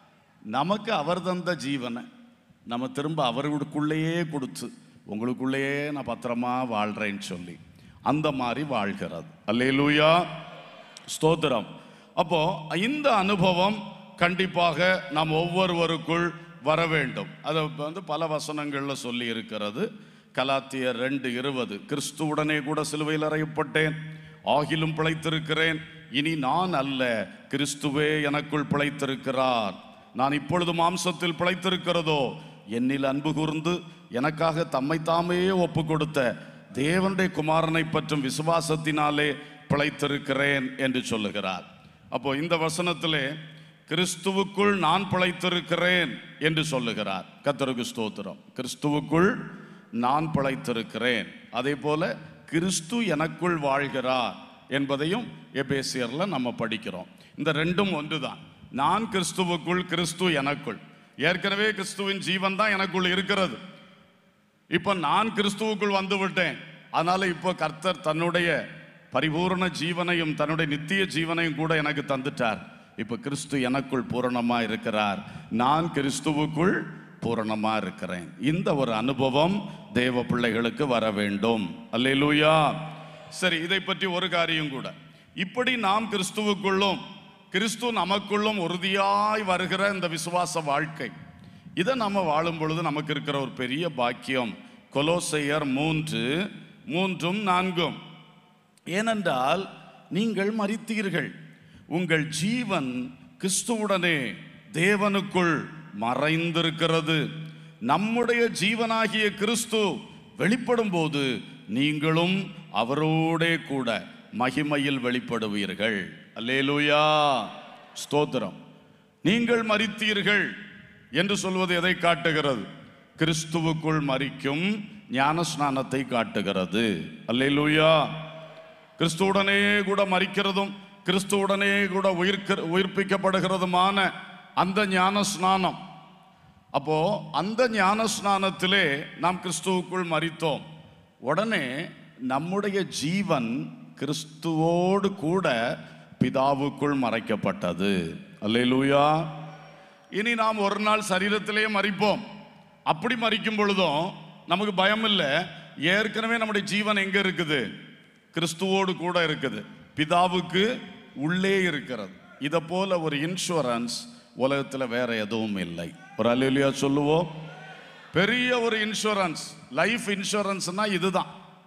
நமக்கு அவர் தந்த ஜீவனை நம்ம திரும்ப அவர்களுக்குள்ளேயே கொடுத்து உங்களுக்குள்ளேயே நான் பத்திரமா வாழ்றேன்னு சொல்லி அந்த மாதிரி வாழ்கிறது அல்லேலூயா ஸ்தோத்திரம் அப்போ இந்த அனுபவம் கண்டிப்பாக நாம் ஒவ்வொருவருக்குள் வர வேண்டும் அதை வந்து பல வசனங்கள்ல சொல்லி இருக்கிறது கலாத்தியர் ரெண்டு இருபது கிறிஸ்துவுடனே கூட சிலுவையில் அறையப்பட்டேன் ஆகிலும் பிழைத்திருக்கிறேன் இனி நான் அல்ல கிறிஸ்துவே எனக்குள் பிழைத்திருக்கிறார் நான் இப்பொழுது மாம்சத்தில் பிழைத்திருக்கிறதோ என்னில் அன்பு கூர்ந்து எனக்காக தம்மை தாமே ஒப்பு கொடுத்த தேவனுடைய குமாரனை பற்றும் விசுவாசத்தினாலே பிழைத்திருக்கிறேன் என்று சொல்லுகிறார் அப்போ இந்த வசனத்திலே கிறிஸ்துவுக்குள் நான் பிழைத்திருக்கிறேன் என்று சொல்லுகிறார் கத்தருக்கு ஸ்தோத்திரம் கிறிஸ்துவுக்குள் நான் பிழைத்திருக்கிறேன் அதே போல கிறிஸ்து எனக்குள் வாழ்கிறார் என்பதையும் எபேசியர்ல நம்ம படிக்கிறோம் இந்த ரெண்டும் ஒன்றுதான் நான் கிறிஸ்துவுக்குள் கிறிஸ்து எனக்குள் ஏற்கனவே கிறிஸ்துவின் ஜீவன் தான் எனக்குள் இருக்கிறது இப்போ நான் கிறிஸ்துவுக்குள் வந்து விட்டேன் அதனால இப்போ கர்த்தர் தன்னுடைய பரிபூரண ஜீவனையும் தன்னுடைய நித்திய ஜீவனையும் கூட எனக்கு தந்துட்டார் இப்போ கிறிஸ்து எனக்குள் பூரணமா இருக்கிறார் நான் கிறிஸ்துவுக்குள் பூரணமா இருக்கிறேன் இந்த ஒரு அனுபவம் தேவ பிள்ளைகளுக்கு வர வேண்டும் அல்லேலூயா சரி இதை பற்றி ஒரு காரியம் கூட இப்படி நாம் கிறிஸ்துவுக்குள்ளும் கிறிஸ்து நமக்குள்ளும் உறுதியாய் வருகிற இந்த விசுவாச வாழ்க்கை இதை நம்ம வாழும் பொழுது நமக்கு இருக்கிற ஒரு பெரிய பாக்கியம் கொலோசையர் மூன்று மூன்றும் நான்கும் ஏனென்றால் நீங்கள் மரித்தீர்கள் உங்கள் ஜீவன் கிறிஸ்துவுடனே தேவனுக்குள் மறைந்திருக்கிறது நம்முடைய ஜீவனாகிய கிறிஸ்து வெளிப்படும் போது நீங்களும் அவரோடே கூட மகிமையில் வெளிப்படுவீர்கள் அல்லேலூயா ஸ்தோத்திரம் நீங்கள் மரித்தீர்கள் என்று சொல்வது எதை காட்டுகிறது கிறிஸ்துவுக்குள் மரிக்கும் ஞான ஸ்நானத்தை காட்டுகிறது அல்லேலூயா கிறிஸ்துவுடனே கூட மரிக்கிறதும் கிறிஸ்துவுடனே கூட உயிர்க்க உயிர்ப்பிக்கப்படுகிறதுமான அந்த ஞான ஸ்நானம் அப்போ அந்த ஞான ஸ்நானத்திலே நாம் கிறிஸ்துவுக்குள் மரித்தோம் உடனே நம்முடைய ஜீவன் கிறிஸ்துவோடு கூட பிதாவுக்குள் மறைக்கப்பட்டது அல்லேலூயா இனி நாம் ஒரு நாள் சரீரத்திலே மறிப்போம் அப்படி மறிக்கும் பொழுதும் நமக்கு பயம் இல்லை ஏற்கனவே நம்முடைய ஜீவன் எங்க இருக்குது கிறிஸ்துவோடு கூட இருக்குது பிதாவுக்கு உள்ளே இருக்கிறது இதை போல ஒரு இன்சூரன்ஸ் உலகத்தில் வேற எதுவும் இல்லை ஒரு அலுவலியா சொல்லுவோம் பெரிய ஒரு இன்சூரன்ஸ் லைஃப் இன்சூரன்ஸ்னா இதுதான்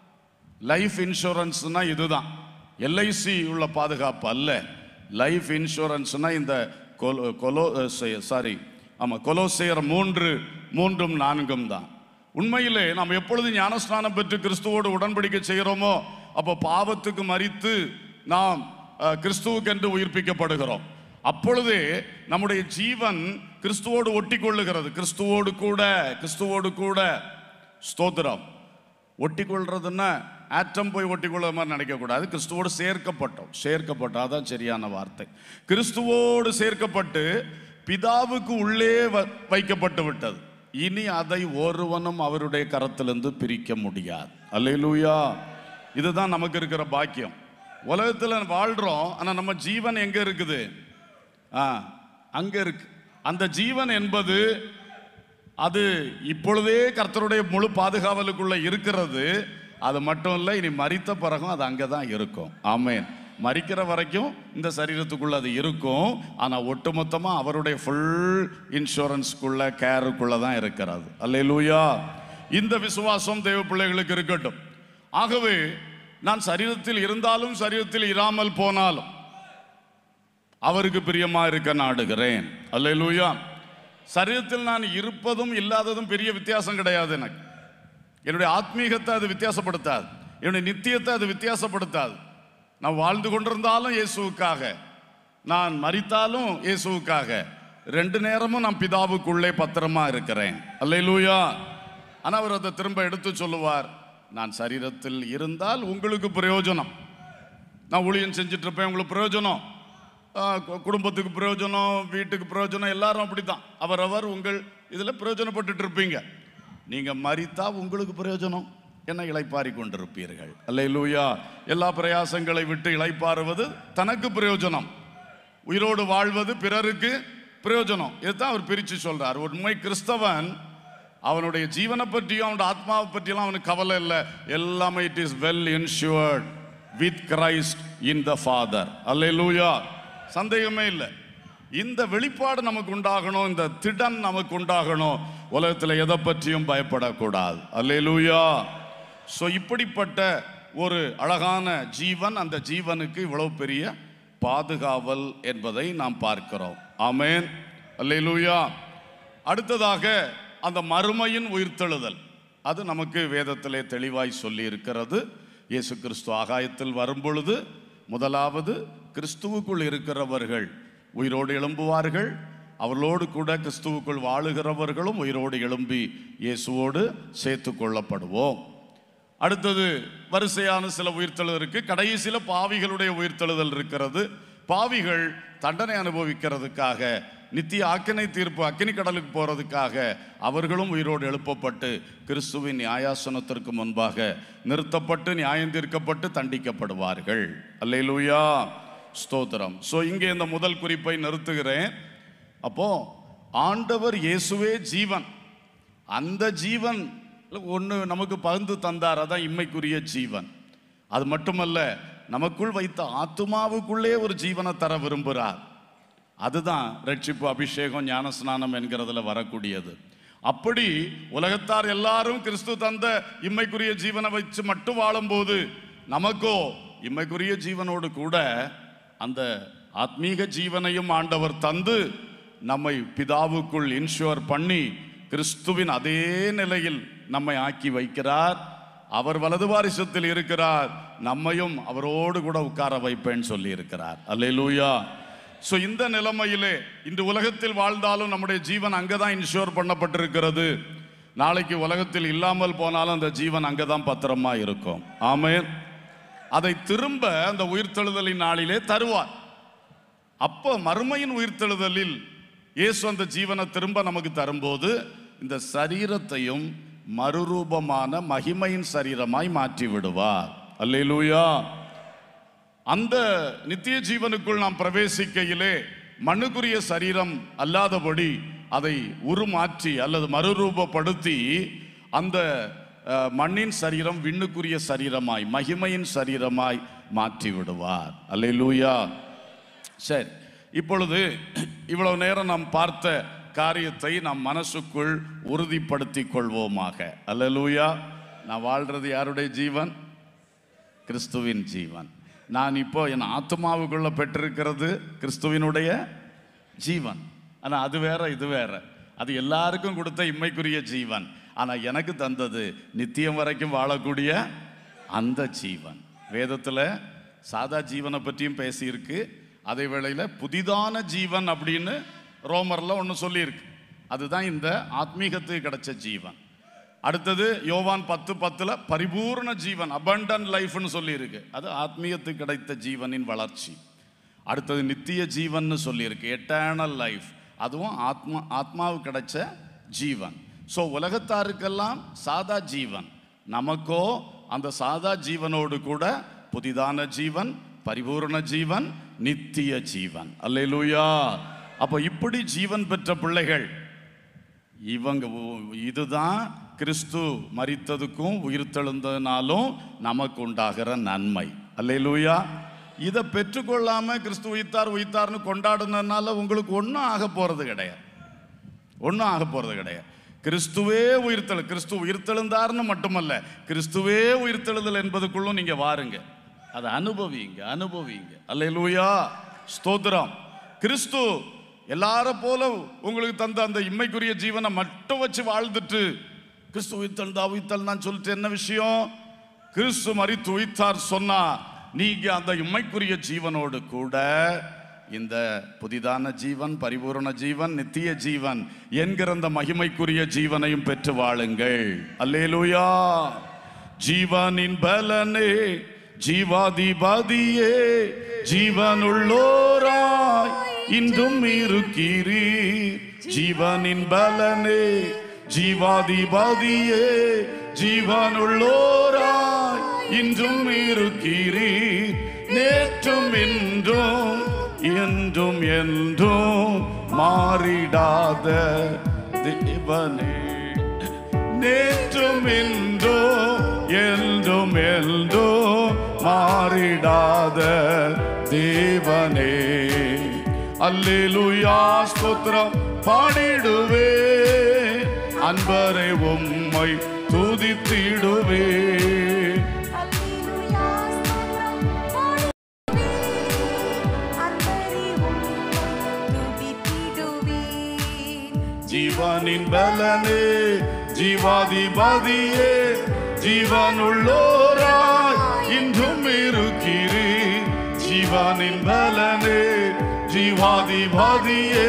லைஃப் இன்சூரன்ஸ்னா இதுதான் எல்ஐசி உள்ள பாதுகாப்பு அல்ல லைஃப் இன்சூரன்ஸ்னா இந்த கொலோ கொலோ சாரி ஆமாம் கொலோசேயர் மூன்று மூன்றும் நான்கும் தான் உண்மையிலே நாம் எப்பொழுது ஞானஸ்நானம் பெற்று கிறிஸ்துவோடு உடன்படிக்கை செய்கிறோமோ அப்போ பாவத்துக்கு மறித்து நாம் அஹ், கிறிஸ்துவுக்கென்று உயிர்ப்பிக்கப்படுகிறோம் அப்பொழுதே நம்முடைய ஜீவன் கிறிஸ்துவோடு ஒட்டி கொள்ளுகிறது கிறிஸ்துவோடு கூட கிறிஸ்துவோடு கூட ஸ்தோத்திரம் ஒட்டி கொள்றதுன்னா ஆட்டம் போய் ஒட்டி கொள்ற மாதிரி நினைக்கக்கூடாது கிறிஸ்துவோடு சேர்க்கப்பட்டோம் சேர்க்கப்பட்டோம் அதான் சரியான வார்த்தை கிறிஸ்துவோடு சேர்க்கப்பட்டு பிதாவுக்கு உள்ளே வ- வைக்கப்பட்டு விட்டது இனி அதை ஒருவனும் அவருடைய கரத்திலிருந்து பிரிக்க முடியாது அல்லேலூயா இதுதான் நமக்கு இருக்கிற பாக்கியம் உலகத்தில் வாழ்கிறோம் ஆனால் நம்ம ஜீவன் எங்கே இருக்குது ஆ அங்கே இருக்கு அந்த ஜீவன் என்பது அது இப்பொழுதே கர்த்தருடைய முழு பாதுகாவலுக்குள்ள இருக்கிறது அது மட்டும் இல்லை இனி மரித்த பிறகும் அது அங்கே தான் இருக்கும் ஆமேன் மரிக்கிற வரைக்கும் இந்த சரீரத்துக்குள்ள அது இருக்கும் ஆனால் ஒட்டுமொத்தமாக அவருடைய ஃபுல் இன்சூரன்ஸ்க்குள்ள கேருக்குள்ள தான் இருக்கிறது அல்லேலூயா இந்த விசுவாசம் தேவ பிள்ளைகளுக்கு இருக்கட்டும் ஆகவே நான் சரீரத்தில் இருந்தாலும் சரீரத்தில் இராமல் போனாலும் அவருக்கு பிரியமா இருக்க நாடுகிறேன் அல்லேலூயா சரீரத்தில் நான் இருப்பதும் இல்லாததும் பெரிய வித்தியாசம் கிடையாது எனக்கு என்னுடைய ஆத்மீகத்தை அது வித்தியாசப்படுத்தாது என்னுடைய நித்தியத்தை அது வித்தியாசப்படுத்தாது நான் வாழ்ந்து கொண்டிருந்தாலும் இயேசுவுக்காக நான் மரித்தாலும் இயேசுவுக்காக ரெண்டு நேரமும் நான் பிதாவுக்குள்ளே பத்திரமா இருக்கிறேன் அல்லேலூயா ஆனால் அவர் அதை திரும்ப எடுத்து சொல்லுவார் நான் சரீரத்தில் இருந்தால் உங்களுக்கு பிரயோஜனம் நான் ஊழியம் செஞ்சுட்டு இருப்பேன் உங்களுக்கு பிரயோஜனம் ஆ, கு- குடும்பத்துக்கு பிரயோஜனம் வீட்டுக்கு பிரயோஜனம் எல்லாரும் அப்படித்தான் அவரவர் உங்கள் இதில் பிரயோஜனப்பட்டுட்டு இருப்பீங்க நீங்கள் மறித்தா உங்களுக்கு பிரயோஜனம் என்ன இளைப்பாரி கொண்டிருப்பீர்கள் அல்லேலூயா எல்லா பிரயாசங்களை விட்டு இளைப்பாறுவது தனக்கு பிரயோஜனம் உயிரோடு வாழ்வது பிறருக்கு பிரயோஜனம் இதுதான் அவர் பிரித்து சொல்றார் உண்மை கிறிஸ்தவன் அவனுடைய ஜீவனை பற்றியும் அவனுடைய ஆத்மாவை பற்றியெல்லாம் அவனுக்கு கவலை இல்லை எல்லாமே it is well insured with Christ in the father அல்லேலூயா சந்தேகமே இல்லை இந்த வெளிப்பாடு நமக்கு உண்டாகணும் இந்த திடன் நமக்கு உண்டாகணும் உலகத்தில் எதை பற்றியும் பயப்படக்கூடாது அல்லேலூயா ஸோ இப்படிப்பட்ட ஒரு அழகான ஜீவன் அந்த ஜீவனுக்கு இவ்வளவு பெரிய பாதுகாவல் என்பதை நாம் பார்க்கிறோம் ஆமென் அல்லேலூயா அடுத்ததாக அந்த மறுமையின் உயிர்த்தெழுதல் அது நமக்கு வேதத்திலே தெளிவாய் சொல்லி இருக்கிறது இயேசு கிறிஸ்து ஆகாயத்தில் வரும்பொழுது முதலாவது கிறிஸ்துவுக்குள் இருக்கிறவர்கள் உயிரோடு எழும்புவார்கள் அவர்களோடு கூட கிறிஸ்துவுக்குள் வாழுகிறவர்களும் உயிரோடு எழும்பி இயேசுவோடு சேர்த்து கொள்ளப்படுவோம் அடுத்தது வரிசையான சில உயிர்த்தெழுதல் இருக்கு கடைசியில பாவிகளுடைய உயிர்த்தெழுதல் இருக்கிறது பாவிகள் தண்டனை அனுபவிக்கிறதுக்காக நித்திய ஆக்கினை தீர்ப்பு அக்கினி கடலுக்கு போறதுக்காக அவர்களும் உயிரோடு எழுப்பப்பட்டு கிறிஸ்துவின் நியாயாசனத்திற்கு முன்பாக நிறுத்தப்பட்டு நியாயம் தீர்க்கப்பட்டு தண்டிக்கப்படுவார்கள் அல்லேலூயா ஸ்தோத்திரம் ஸோ இங்கே இந்த முதல் குறிப்பை நிறுத்துகிறேன் அப்போ ஆண்டவர் இயேசுவே ஜீவன் அந்த ஜீவன் ஒன்று நமக்கு பகிர்ந்து தந்தார் அதான் இம்மைக்குரிய ஜீவன் அது மட்டுமல்ல நமக்குள் வைத்த ஆத்துமாவுக்குள்ளே ஒரு ஜீவனை தர விரும்புகிறார் அதுதான் ரட்சிப்பு அபிஷேகம் ஞானஸ்நானம் என்கிறதுல வரக்கூடியது அப்படி உலகத்தார் எல்லாரும் கிறிஸ்து தந்த இம்மைக்குரிய ஜீவனை வச்சு மட்டும் வாழும்போது நமக்கோ இம்மைக்குரிய ஜீவனோடு கூட அந்த ஆத்மீக ஜீவனையும் ஆண்டவர் தந்து நம்மை பிதாவுக்குள் இன்ஷூர் பண்ணி கிறிஸ்துவின் அதே நிலையில் நம்மை ஆக்கி வைக்கிறார் அவர் வலது வாரிசத்தில் இருக்கிறார் நம்மையும் அவரோடு கூட உட்கார வைப்பேன்னு சொல்லி இருக்கிறார் அல்லேலூயா ஸோ இந்த நிலைமையிலே இன்று உலகத்தில் வாழ்ந்தாலும் நம்முடைய ஜீவன் அங்கே தான் இன்ஷூர் பண்ணப்பட்டிருக்கிறது நாளைக்கு உலகத்தில் இல்லாமல் போனாலும் அந்த ஜீவன் அங்கே தான் பத்திரமா இருக்கும் ஆமென் அதை திரும்ப அந்த உயிர்த்தெழுதலின் நாளிலே தருவார் அப்போ மறுமையின் உயிர்த்தெழுதலில் இயேசு அந்த ஜீவனை திரும்ப நமக்கு தரும்போது இந்த சரீரத்தையும் மறுரூபமான மகிமையின் சரீரமாய் மாற்றி விடுவார் அல்லேலூயா அந்த நித்திய ஜீவனுக்குள் நாம் பிரவேசிக்கையிலே மண்ணுக்குரிய சரீரம் அல்லாதபடி அதை உருமாற்றி அல்லது மறுரூபப்படுத்தி அந்த அஹ், மண்ணின் சரீரம் விண்ணுக்குரிய சரீரமாய் மகிமையின் சரீரமாய் மாற்றி விடுவார் அல்லேலூயா சரி இப்பொழுது இவ்வளவு நேரம் நாம் பார்த்த காரியத்தை நாம் மனசுக்குள் உறுதிப்படுத்திக் கொள்வோமாக அல்லேலூயா நான் வாழ்றது யாருடைய ஜீவன் கிறிஸ்துவின் ஜீவன் நான் இப்போ என் ஆத்மாவுக்குள்ள பெற்றிருக்கிறது கிறிஸ்துவினுடைய ஜீவன் ஆனால் அது வேற இது வேற அது எல்லாருக்கும் கொடுத்த இம்மைக்குரிய ஜீவன் ஆனால் எனக்கு தந்தது நித்தியம் வரைக்கும் வாழக்கூடிய அந்த ஜீவன் வேதத்தில் சாதா ஜீவனை பற்றியும் பேசியிருக்கு அதே வேளையில் புதிதான ஜீவன் அப்படின்னு ரோமரில் ஒன்று சொல்லியிருக்கு அதுதான் இந்த ஆத்மீகத்துக்கு கிடைச்ச ஜீவன் அடுத்தது யோவான் பத்து பத்துல பரிபூர்ண ஜீவன் அபண்டன் லைஃப்னு சொல்லியிருக்கு அது ஆத்மீயத்துக்கு கிடைத்த ஜீவனின் வளர்ச்சி அடுத்தது நித்திய ஜீவன்னு சொல்லியிருக்கு எட்டர்னல் லைஃப் அதுவும் ஆத்மா ஆத்மாவுக்கு கிடைச்ச ஜீவன் ஸோ உலகத்தாருக்கெல்லாம் சாதா ஜீவன் நமக்கோ அந்த சாதா ஜீவனோடு கூட புதிதான ஜீவன் பரிபூரண ஜீவன் நித்திய ஜீவன் அல்லேலூயா அப்போ இப்படி ஜீவன் பெற்ற பிள்ளைகள் இவங்க உ- இதுதான் கிறிஸ்து மரித்ததுக்கும் உயிர்த்தெழுந்ததுனாலும் நமக்கு உண்டாகிற நன்மை அல்லேலூயா இதை பெற்றுக்கொள்ளாம கிறிஸ்து உயிர்த்தார் உயிர்த்தார்னு கொண்டாடுனதுனால உங்களுக்கு ஒன்றும் ஆக போறது கிடையாது ஒன்றும் ஆக போறது கிடையாது கிறிஸ்துவே உயிர்த்தெழு கிறிஸ்து உயிர்த்தெழுந்தார்னு மட்டுமல்ல கிறிஸ்துவே உயிர்த்தெழுதல் என்பதுக்குள்ளும் நீங்க வாருங்க அதை அனுபவிங்க அனுபவிங்க அல்லேலூயா ஸ்தோத்திரம் கிறிஸ்து எல்லார போல உங்களுக்கு தந்த அந்த இம்மைக்குரிய ஜீவனை மட்டும் வச்சு வாழ்ந்துட்டு கிறிஸ்து உயிர்த்தெழுந்தா உயிர்த்தல் நான் சொல்லிட்டு என்ன விஷயம் கிறிஸ்து மரித்து உயிர்த்தார் சொன்னா நீங்க அந்த இம்மைக்குரிய ஜீவனோடு கூட இந்த புதிதான ஜீவன் பரிபூரண ஜீவன் நித்திய ஜீவன் என்கிற அந்த மகிமைக்குரிய ஜீவனையும் பெற்று வாழுங்கள் அல்லேலூயா ஜீவனின் பலனே ஜீவாதிபதியே ஜீவனுள்ளோராய் இன்றும் இருக்கிறீர் ஜீவனின் பலனே ஜீவாதிபதியே ஜீவனுள்ளோராய் இன்றும் இருக்கிறீர் நேற்றும் இன்றும் என்றும் என்றும் மாறிடாத தேவனே நேற்றும் இன்றும் என்றும் என்றும் மாறிடாத தேவனே அல்லேலூயா ஸ்தோத்திரம் பாடிடுவே அன்பரை உம்மை துதித்திடுவே அல்லேலூயா ஸ்தோத்திரம் பாடுவே அன்பரே உம்மை துதித்திடுவேன் ஜீவனின் பலனே ஜீவாதிபதியே ஜீவனுள்ளோராய் இன்றும் இருக்கிறீர் ஜீவனின் பலனே ஜீவாதிபதியே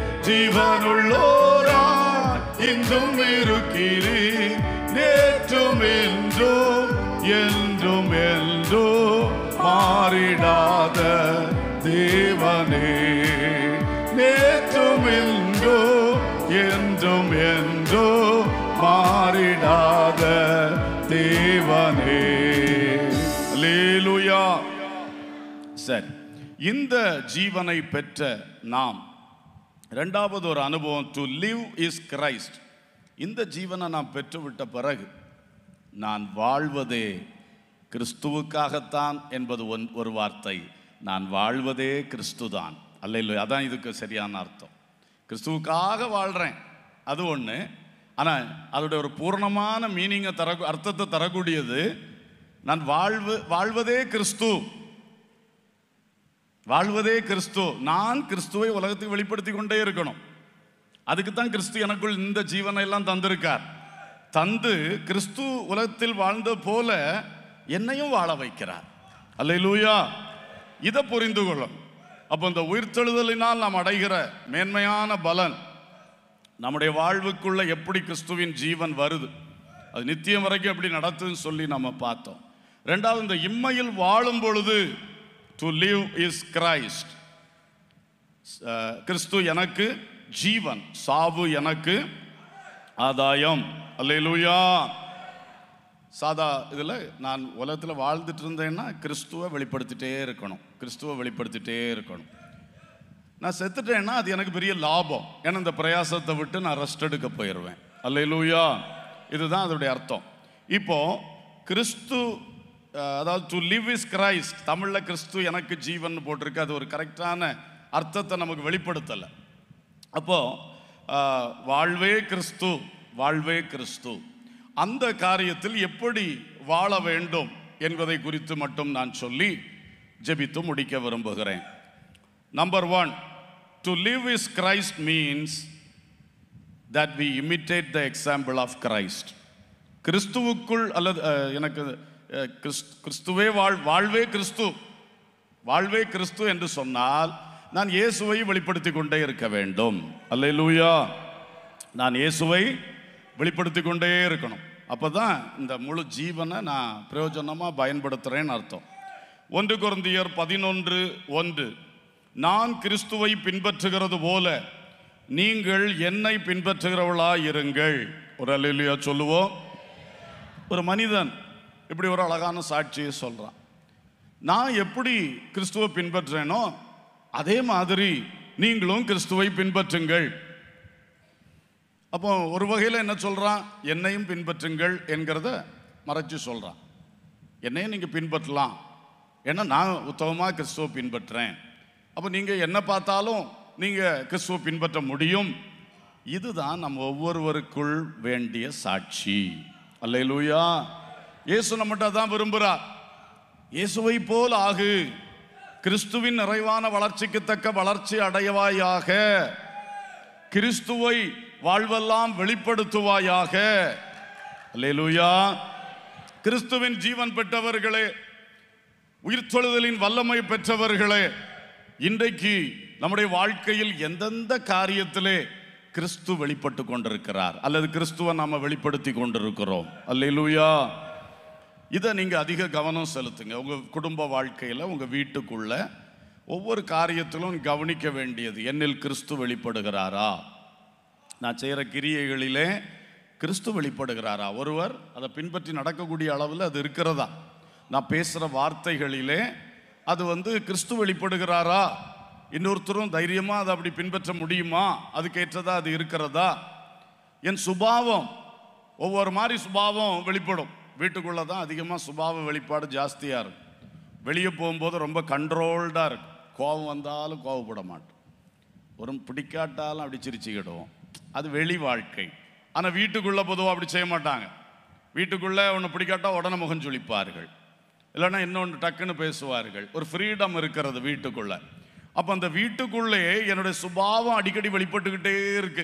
ஜீவனுள்ளோராய் இன்றும் இருக்கிறீர் நேற்றும் என்றும் என்றும் என்றும் மாறிடாத தேவனே நேற்றும் என்றும் என்றும் என்றும் மாறிடாத தேவனே அல்லேலூயா சரி இந்த ஜீவனை பெற்ற நாம் ரெண்டாவது ஒரு அனுபவம் டு லிவ் இஸ் கிரைஸ்ட் இந்த ஜீவனை நான் பெற்றுவிட்ட பிறகு நான் வாழ்வதே கிறிஸ்துவுக்காகத்தான் என்பது ஒன்- ஒரு வார்த்தை நான் வாழ்வதே கிறிஸ்துதான் அல்ல இல்லை அதான் இதுக்கு சரியான அர்த்தம் கிறிஸ்துவுக்காக வாழ்கிறேன் அது ஒன்று ஆனால் அதோடைய ஒரு பூர்ணமான மீனிங்கை தர அர்த்தத்தை தரக்கூடியது நான் வாழ்வு வாழ்வதே கிறிஸ்து வாழ்வதே கிறிஸ்து நான் கிறிஸ்துவை உலகத்துக்கு வெளிப்படுத்தி கொண்டே இருக்கணும் அதுக்கு தான் கிறிஸ்து எனக்குள் இந்த ஜீவனை எல்லாம் தந்திருக்கார் தந்து கிறிஸ்து உலகத்தில் வாழ்ந்த போல என்னையும் வாழ வைக்கிறார் அல்லேலூயா இதை புரிந்து கொள்ளும் அப்போ இந்த உயிர்த்தெழுதலினால் நாம் அடைகிற மேன்மையான பலன் நம்முடைய வாழ்வுக்குள்ள எப்படி கிறிஸ்துவின் ஜீவன் வருது அது நித்தியம் வரைக்கும் எப்படி நடத்துன்னு சொல்லி நம்ம பார்த்தோம் ரெண்டாவது இந்த இம்மையில் வாழும் பொழுது டு லிவ் இஸ் கிரைஸ்ட் கிறிஸ்து எனக்கு ஜீவன் சாவு எனக்கு ஆதாயம் அல்லேலூயா சாதா இதில் நான் உலகத்தில் வாழ்ந்துட்டு இருந்தேன்னா கிறிஸ்துவை வெளிப்படுத்திட்டே இருக்கணும் கிறிஸ்துவை வெளிப்படுத்திட்டே இருக்கணும் நான் செத்துட்டேன்னா அது எனக்கு பெரிய லாபம் ஏன்னா இந்த பிரயாசத்தை விட்டு நான் ரெஸ்ட் எடுக்க போயிடுவேன் அல்லேலூயா இதுதான் அதோடைய அர்த்தம் இப்போ கிறிஸ்து அஹ், அதாவது டு லிவ் இஸ் கிரைஸ்ட் தமிழில் கிறிஸ்து எனக்கு ஜீவன் போட்டிருக்கு அது ஒரு கரெக்டான அர்த்தத்தை நமக்கு வெளிப்படுத்தலை அப்போ ஆஹ், வாழ்வே கிறிஸ்து வாழ்வே கிறிஸ்து அந்த காரியத்தில் எப்படி வாழ வேண்டும் என்பதை குறித்து மட்டும் நான் சொல்லி ஜெபித்து முடிக்க விரும்புகிறேன் number one to live is Christ means that we imitate the example of Christ கிறிஸ்துவுக்குள் அல்லது அஹ், எனக்கு அஹ், கிறிஸ்து- கிறிஸ்துவே வாழ் வாழ்வே கிறிஸ்து வாழ்வே கிறிஸ்து என்று சொன்னால் நான் இயேசுவை வெளிப்படுத்தி கொண்டே இருக்க வேண்டும் அல்லேலூயா நான் இயேசுவை வெளிப்படுத்தி கொண்டே இருக்கணும் அப்பதான் இந்த முழு ஜீவனை நான் பிரயோஜனமாக பயன்படுத்துகிறேன்னு அர்த்தம் ஒன்று குருந்தியர் பதினொன்று ஒன்று நான் கிறிஸ்துவை பின்பற்றுகிறது போல நீங்கள் என்னை பின்பற்றுகிறவளா இருங்கள் ஒரு அல்லேலூயா சொல்லுவோம் ஒரு மனிதன் இப்படி ஒரு அழகான சாட்சியை சொல்றான் நான் எப்படி கிறிஸ்துவை பின்பற்றேனோ அதே மாதிரி நீங்களும் கிறிஸ்துவை பின்பற்றுங்கள் அப்போ ஒரு வகையில் என்ன சொல்றான் என்னையும் பின்பற்றுங்கள் என்கிறத மறைச்சு சொல்றான் என்னையும் நீங்கள் பின்பற்றலாம் ஏன்னா நான் உத்தமமாக கிறிஸ்துவை பின்பற்றுறேன் அப்போ நீங்கள் என்ன பார்த்தாலும் நீங்கள் கிறிஸ்துவை பின்பற்ற முடியும் இதுதான் நம்ம ஒவ்வொருவருக்குள் வேண்டிய சாட்சி அல்லேலூயா இயேசு நம்மகிட்ட தான் விரும்புகிறார் இயேசுவை போல் ஆகு கிறிஸ்துவின் நிறைவான வளர்ச்சிக்கு தக்க வளர்ச்சி அடையவாயாக கிறிஸ்துவை வாழ்வெல்லாம் வெளிப்படுத்துவாயாக அல்லேலூயா கிறிஸ்துவின் ஜீவன் பெற்றவர்களே உயிர்த்தெழுதலின் வல்லமை பெற்றவர்களே இன்றைக்கு நம்முடைய வாழ்க்கையில் எந்தெந்த காரியத்திலே கிறிஸ்து வெளிப்பட்டு கொண்டிருக்கிறார் அல்லது கிறிஸ்துவை நாம வெளிப்படுத்தி கொண்டிருக்கிறோம் அல்லேலூயா இதை நீங்க அதிக கவனம் செலுத்துங்க உங்க குடும்ப வாழ்க்கையில உங்க வீட்டுக்குள்ள ஒவ்வொரு காரியத்திலும் கவனிக்க வேண்டியது என்னில் கிறிஸ்து வெளிப்படுகிறாரா நான் செய்கிற கிரியைகளிலே கிறிஸ்து வெளிப்படுகிறாரா ஒருவர் அதை பின்பற்றி நடக்கக்கூடிய அளவில் அது இருக்கிறதா நான் பேசுகிற வார்த்தைகளிலே அது வந்து கிறிஸ்து வெளிப்படுகிறாரா இன்னொருத்தரும் தைரியமாக அதை அப்படி பின்பற்ற முடியுமா அதுக்கேற்றதா அது இருக்கிறதா என் சுபாவம் ஒவ்வொரு மாதிரி சுபாவம் வெளிப்படும் வீட்டுக்குள்ளே தான் அதிகமாக சுபாவ வெளிப்பாடு ஜாஸ்தியாக இருக்கும் வெளியே போகும்போது ரொம்ப கண்ட்ரோல்டாக இருக்கும் கோபம் வந்தாலும் கோவப்பட மாட்டோம் ஒரு பிடிக்காட்டாலும் அப்படி சிரிச்சுக்கிடுவோம் அது வெளி வாழ்க்கை ஆனால் வீட்டுக்குள்ளே பொதுவாக அப்படி செய்ய மாட்டாங்க வீட்டுக்குள்ளே ஒன்று பிடிக்காட்டா உடனே முகம் சுளிப்பார்கள் இல்லைன்னா இன்னொன்று டக்குன்னு பேசுவார்கள் ஒரு ஃப்ரீடம் இருக்கிறது வீட்டுக்குள்ள அப்போ அந்த வீட்டுக்குள்ளே என்னுடைய சுபாவம் அடிக்கடி வெளிப்பட்டுக்கிட்டே இருக்கு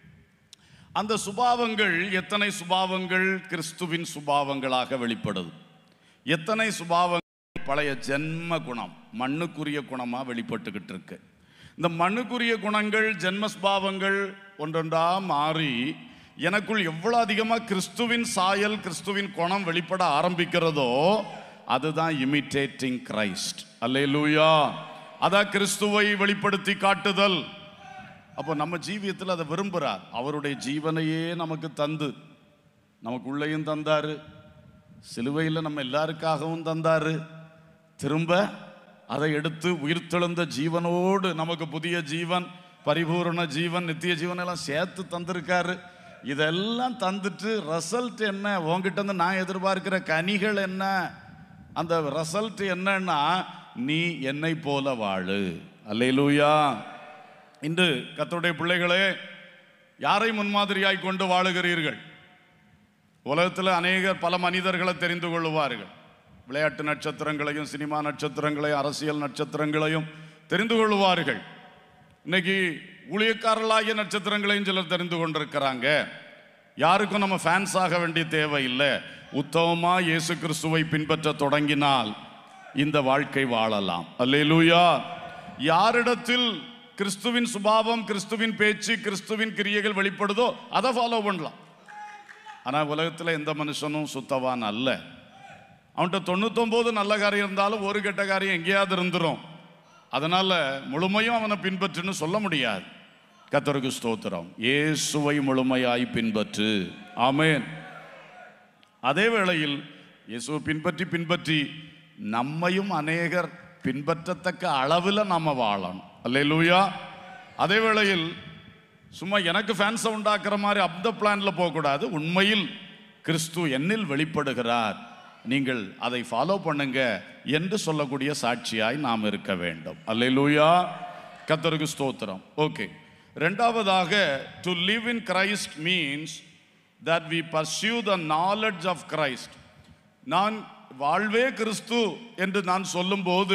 அந்த சுபாவங்கள் எத்தனை சுபாவங்கள் கிறிஸ்துவின் சுபாவங்களாக வெளிப்படுது எத்தனை சுபாவங்கள் பழைய ஜென்ம குணம் மண்ணுக்குரிய குணமாக வெளிப்பட்டுக்கிட்டு இருக்கு இந்த மண்ணுக்குரிய குணங்கள் ஜென்ம சுபாவங்கள் ஒன்றொன்றா மாறி எனக்குள் எவ்வளோ அதிகமாக கிறிஸ்துவின் சாயல் கிறிஸ்துவின் குணம் வெளிப்பட ஆரம்பிக்கிறதோ அதுதான் இமிட்டேட்டிங் கிரைஸ்ட் அல்லேலூயா அதான் கிறிஸ்துவை வெளிப்படுத்தி காட்டுதல் அப்போ நம்ம ஜீவியத்தில் அதை விரும்புகிறார் அவருடைய ஜீவனையே நமக்கு தந்து நமக்குள்ளேயும் தந்தாரு சிலுவையில் நம்ம எல்லாருக்காகவும் தந்தாரு திரும்ப அதை எடுத்து உயிர்த்தெழுந்த ஜீவனோடு நமக்கு புதிய ஜீவன் பரிபூரண ஜீவன் நித்திய ஜீவன் எல்லாம் சேர்த்து தந்திருக்காரு இதெல்லாம் தந்துட்டு ரிசல்ட் என்ன உங்ககிட்ட இருந்து நான் எதிர்பார்க்கிற கனிகள் என்ன அந்த ரிசல்ட் என்னன்னா நீ என்னை போல வாழு அல்லேலூயா இன்று கர்த்தருடைய பிள்ளைகளே யாரை முன்மாதிரியாய் கொண்டு வாழுகிறீர்கள் உலகத்தில் அநேகர் பல மனிதர்களை தெரிந்து கொள்வார்கள் விளையாட்டு நட்சத்திரங்களையும் சினிமா நட்சத்திரங்களையும் அரசியல் நட்சத்திரங்களையும் தெரிந்து கொள்வார்கள் இன்னைக்கு ஊழியக்காரர்களாகிய நட்சத்திரங்களையும் சிலர் தெரிந்து கொண்டிருக்கிறாங்க யாருக்கும் நம்ம ஃபேன்ஸ் ஆக வேண்டிய தேவையில்லை உத்தமமா இயேசு கிறிஸ்துவை பின்பற்ற தொடங்கினால் இந்த வாழ்க்கை வாழலாம் அல்லேலூயா யாரிடத்தில் கிறிஸ்துவின் சுபாவம் கிறிஸ்துவின் பேச்சு கிறிஸ்துவின் கிரியைகள் வெளிப்படுதோ அதை ஃபாலோ பண்ணலாம் ஆனால் உலகத்தில் எந்த மனுஷனும் சுத்தவான் அல்ல அவன்கிட்ட தொண்ணூத்தொம்போது நல்ல காரியம் இருந்தாலும் ஒரு கெட்ட காரியம் எங்கேயாவது இருந்துரும் அதனால முழுமையும் அவனை பின்பற்றுன்னு சொல்ல முடியாது கத்தருக்கு ஸ்தோத்திரம் இயேசுவை முழுமையாய் பின்பற்று ஆமென் அதே வேளையில் இயேசுவை பின்பற்றி பின்பற்றி நம்மையும் அநேகர் பின்பற்றத்தக்க அளவில் நம்ம வாழணும் அல்லேலூயா அதே வேளையில் சும்மா எனக்கு ஃபேன்ஸை உண்டாக்குற மாதிரி அந்த பிளான்ல போகக்கூடாது உண்மையில் கிறிஸ்து என்னில் வெளிப்படுகிறார் நீங்கள் அதை ஃபாலோ பண்ணுங்க என்று சொல்லக்கூடிய சாட்சியாய் நாம் இருக்க வேண்டும் அல்லேலூயா கத்தருக்கு ஸ்தோத்திரம் ஓகே ரெண்டாவதாக to live in Christ means that we pursue the knowledge of Christ நான் வாழ்வே கிறிஸ்து என்று நான் சொல்லும்போது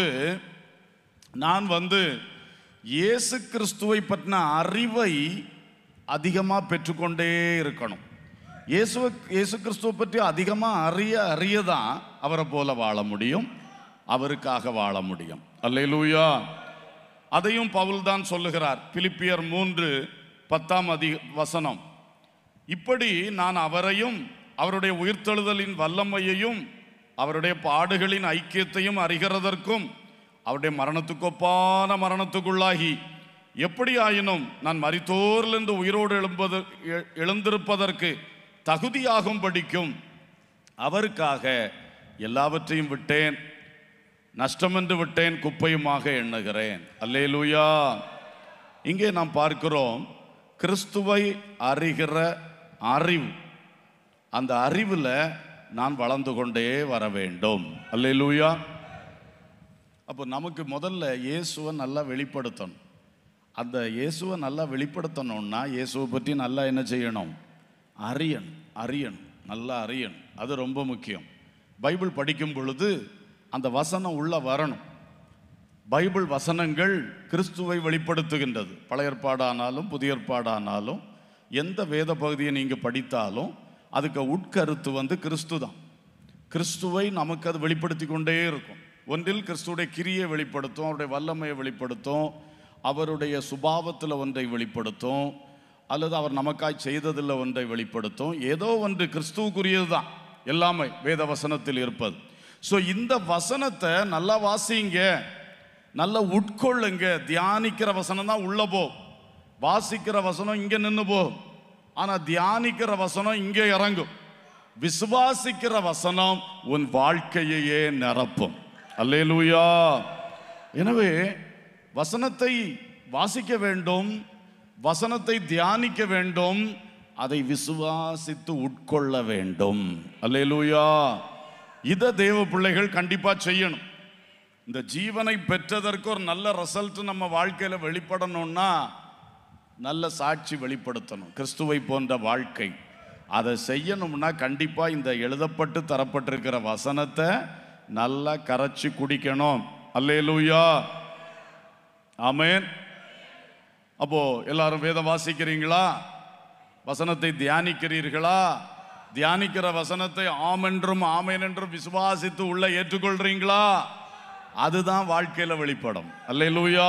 நான் வந்து இயேசு கிறிஸ்துவை பற்றின அறிவை அதிகமாக பெற்றுக்கொண்டே இருக்கணும் இயேசுவை இயேசு கிறிஸ்துவை பற்றி அதிகமாக அறிய அறிய தான் அவரை போல வாழ முடியும் அவருக்காக வாழ முடியும் அல்லேலூயா அதையும் பவுல் தான் சொல்லுகிறார் பிலிப்பியர் மூன்று பத்தாம் அதி வசனம் இப்படி நான் அவரையும் அவருடைய உயிர்த்தெழுதலின் வல்லமையையும் அவருடைய பாடுகளின் ஐக்கியத்தையும் அறிகிறதற்கும் அவருடைய மரணத்துக்கொப்பான மரணத்துக்குள்ளாகி எப்படி ஆயினும் நான் மரித்தோரிலிருந்து உயிரோடு எழும்பது எ- எழுந்திருப்பதற்கு தகுதியாகும் படிக்கும் அவருக்காக எல்லாவற்றையும் விட்டேன் நஷ்டமென்று விட்டேன் குப்பையுமாக எண்ணுகிறேன் அல்லேலூயா இங்கே நாம் பார்க்கிறோம் கிறிஸ்துவை அறிகிற அறிவு அந்த அறிவில் நான் வளர்ந்து கொண்டே வர வேண்டும் அல்லேலூயா அப்போ நமக்கு முதல்ல இயேசுவை நல்லா வெளிப்படுத்தணும் அந்த இயேசுவை நல்லா வெளிப்படுத்தணும்னா இயேசுவை பற்றி நல்லா என்ன செய்யணும் அறியணும் அறியணும் நல்லா அறியணும் அது ரொம்ப முக்கியம் பைபிள் படிக்கும் பொழுது அந்த வசனம் உள்ள வரணும் பைபிள் வசனங்கள் கிறிஸ்துவை வெளிப்படுத்துகின்றது பழைய ஏற்பாடானாலும் புதிய ஏற்பாடானாலும் எந்த வேத பகுதியை நீங்கள் படித்தாலும் அதுக்கு உட்கருத்து வந்து கிறிஸ்து தான் கிறிஸ்துவை நமக்கு அது வெளிப்படுத்தி கொண்டே இருக்கும் ஒன்றில் கிறிஸ்துவுடைய கிரியை வெளிப்படுத்தும் அவருடைய வல்லமையை வெளிப்படுத்தும் அவருடைய சுபாவத்தில் ஒன்றை வெளிப்படுத்தும் அல்லது அவர் நமக்காய் செய்ததில் ஒன்றை வெளிப்படுத்தும் ஏதோ ஒன்று கிறிஸ்துவுக்குரியது தான் எல்லாமே வேத வசனத்தில் இருப்பது ஸோ இந்த வசனத்தை நல்லா வாசிங்க நல்லா உட்கொள்ளுங்க தியானிக்கிற வசனம் தான் உள்ள போ வாசிக்கிற வசனம் இங்க நின்று போகும் ஆனா தியானிக்கிற வசனம் இங்கே இறங்கும் விசுவாசிக்கிற வசனம் உன் வாழ்க்கையையே நிரப்பும் அல்லேலூயா எனவே வசனத்தை வாசிக்க வேண்டும் வசனத்தை தியானிக்க வேண்டும் அதை விசுவாசித்து உட்கொள்ள வேண்டும் அல்லேலூயா இதை தேவ பிள்ளைகள் கண்டிப்பா செய்யணும் இந்த ஜீவனை பெற்றதற்கு ஒரு நல்ல ரிசல்ட் நம்ம வாழ்க்கையில் வெளிப்படணும்னா நல்ல சாட்சி வெளிப்படுத்தணும் கிறிஸ்துவை போன்ற வாழ்க்கை அதை செய்யணும்னா கண்டிப்பாக இந்த எழுதப்பட்டு தரப்பட்டிருக்கிற வசனத்தை நல்லா கரைச்சி குடிக்கணும் அல்லேலூயா ஆமென் அப்போ எல்லாரும் வேதம் வாசிக்கிறீங்களா வசனத்தை தியானிக்கிறீர்களா தியானிக்கிற வசனத்தை ஆம் என்றும் ஆமேன் என்றும் விசுவாசித்து உள்ள ஏற்றுக்கொள்றீங்களா அதுதான் வாழ்க்கையில வெளிப்படும் அல்லேலூயா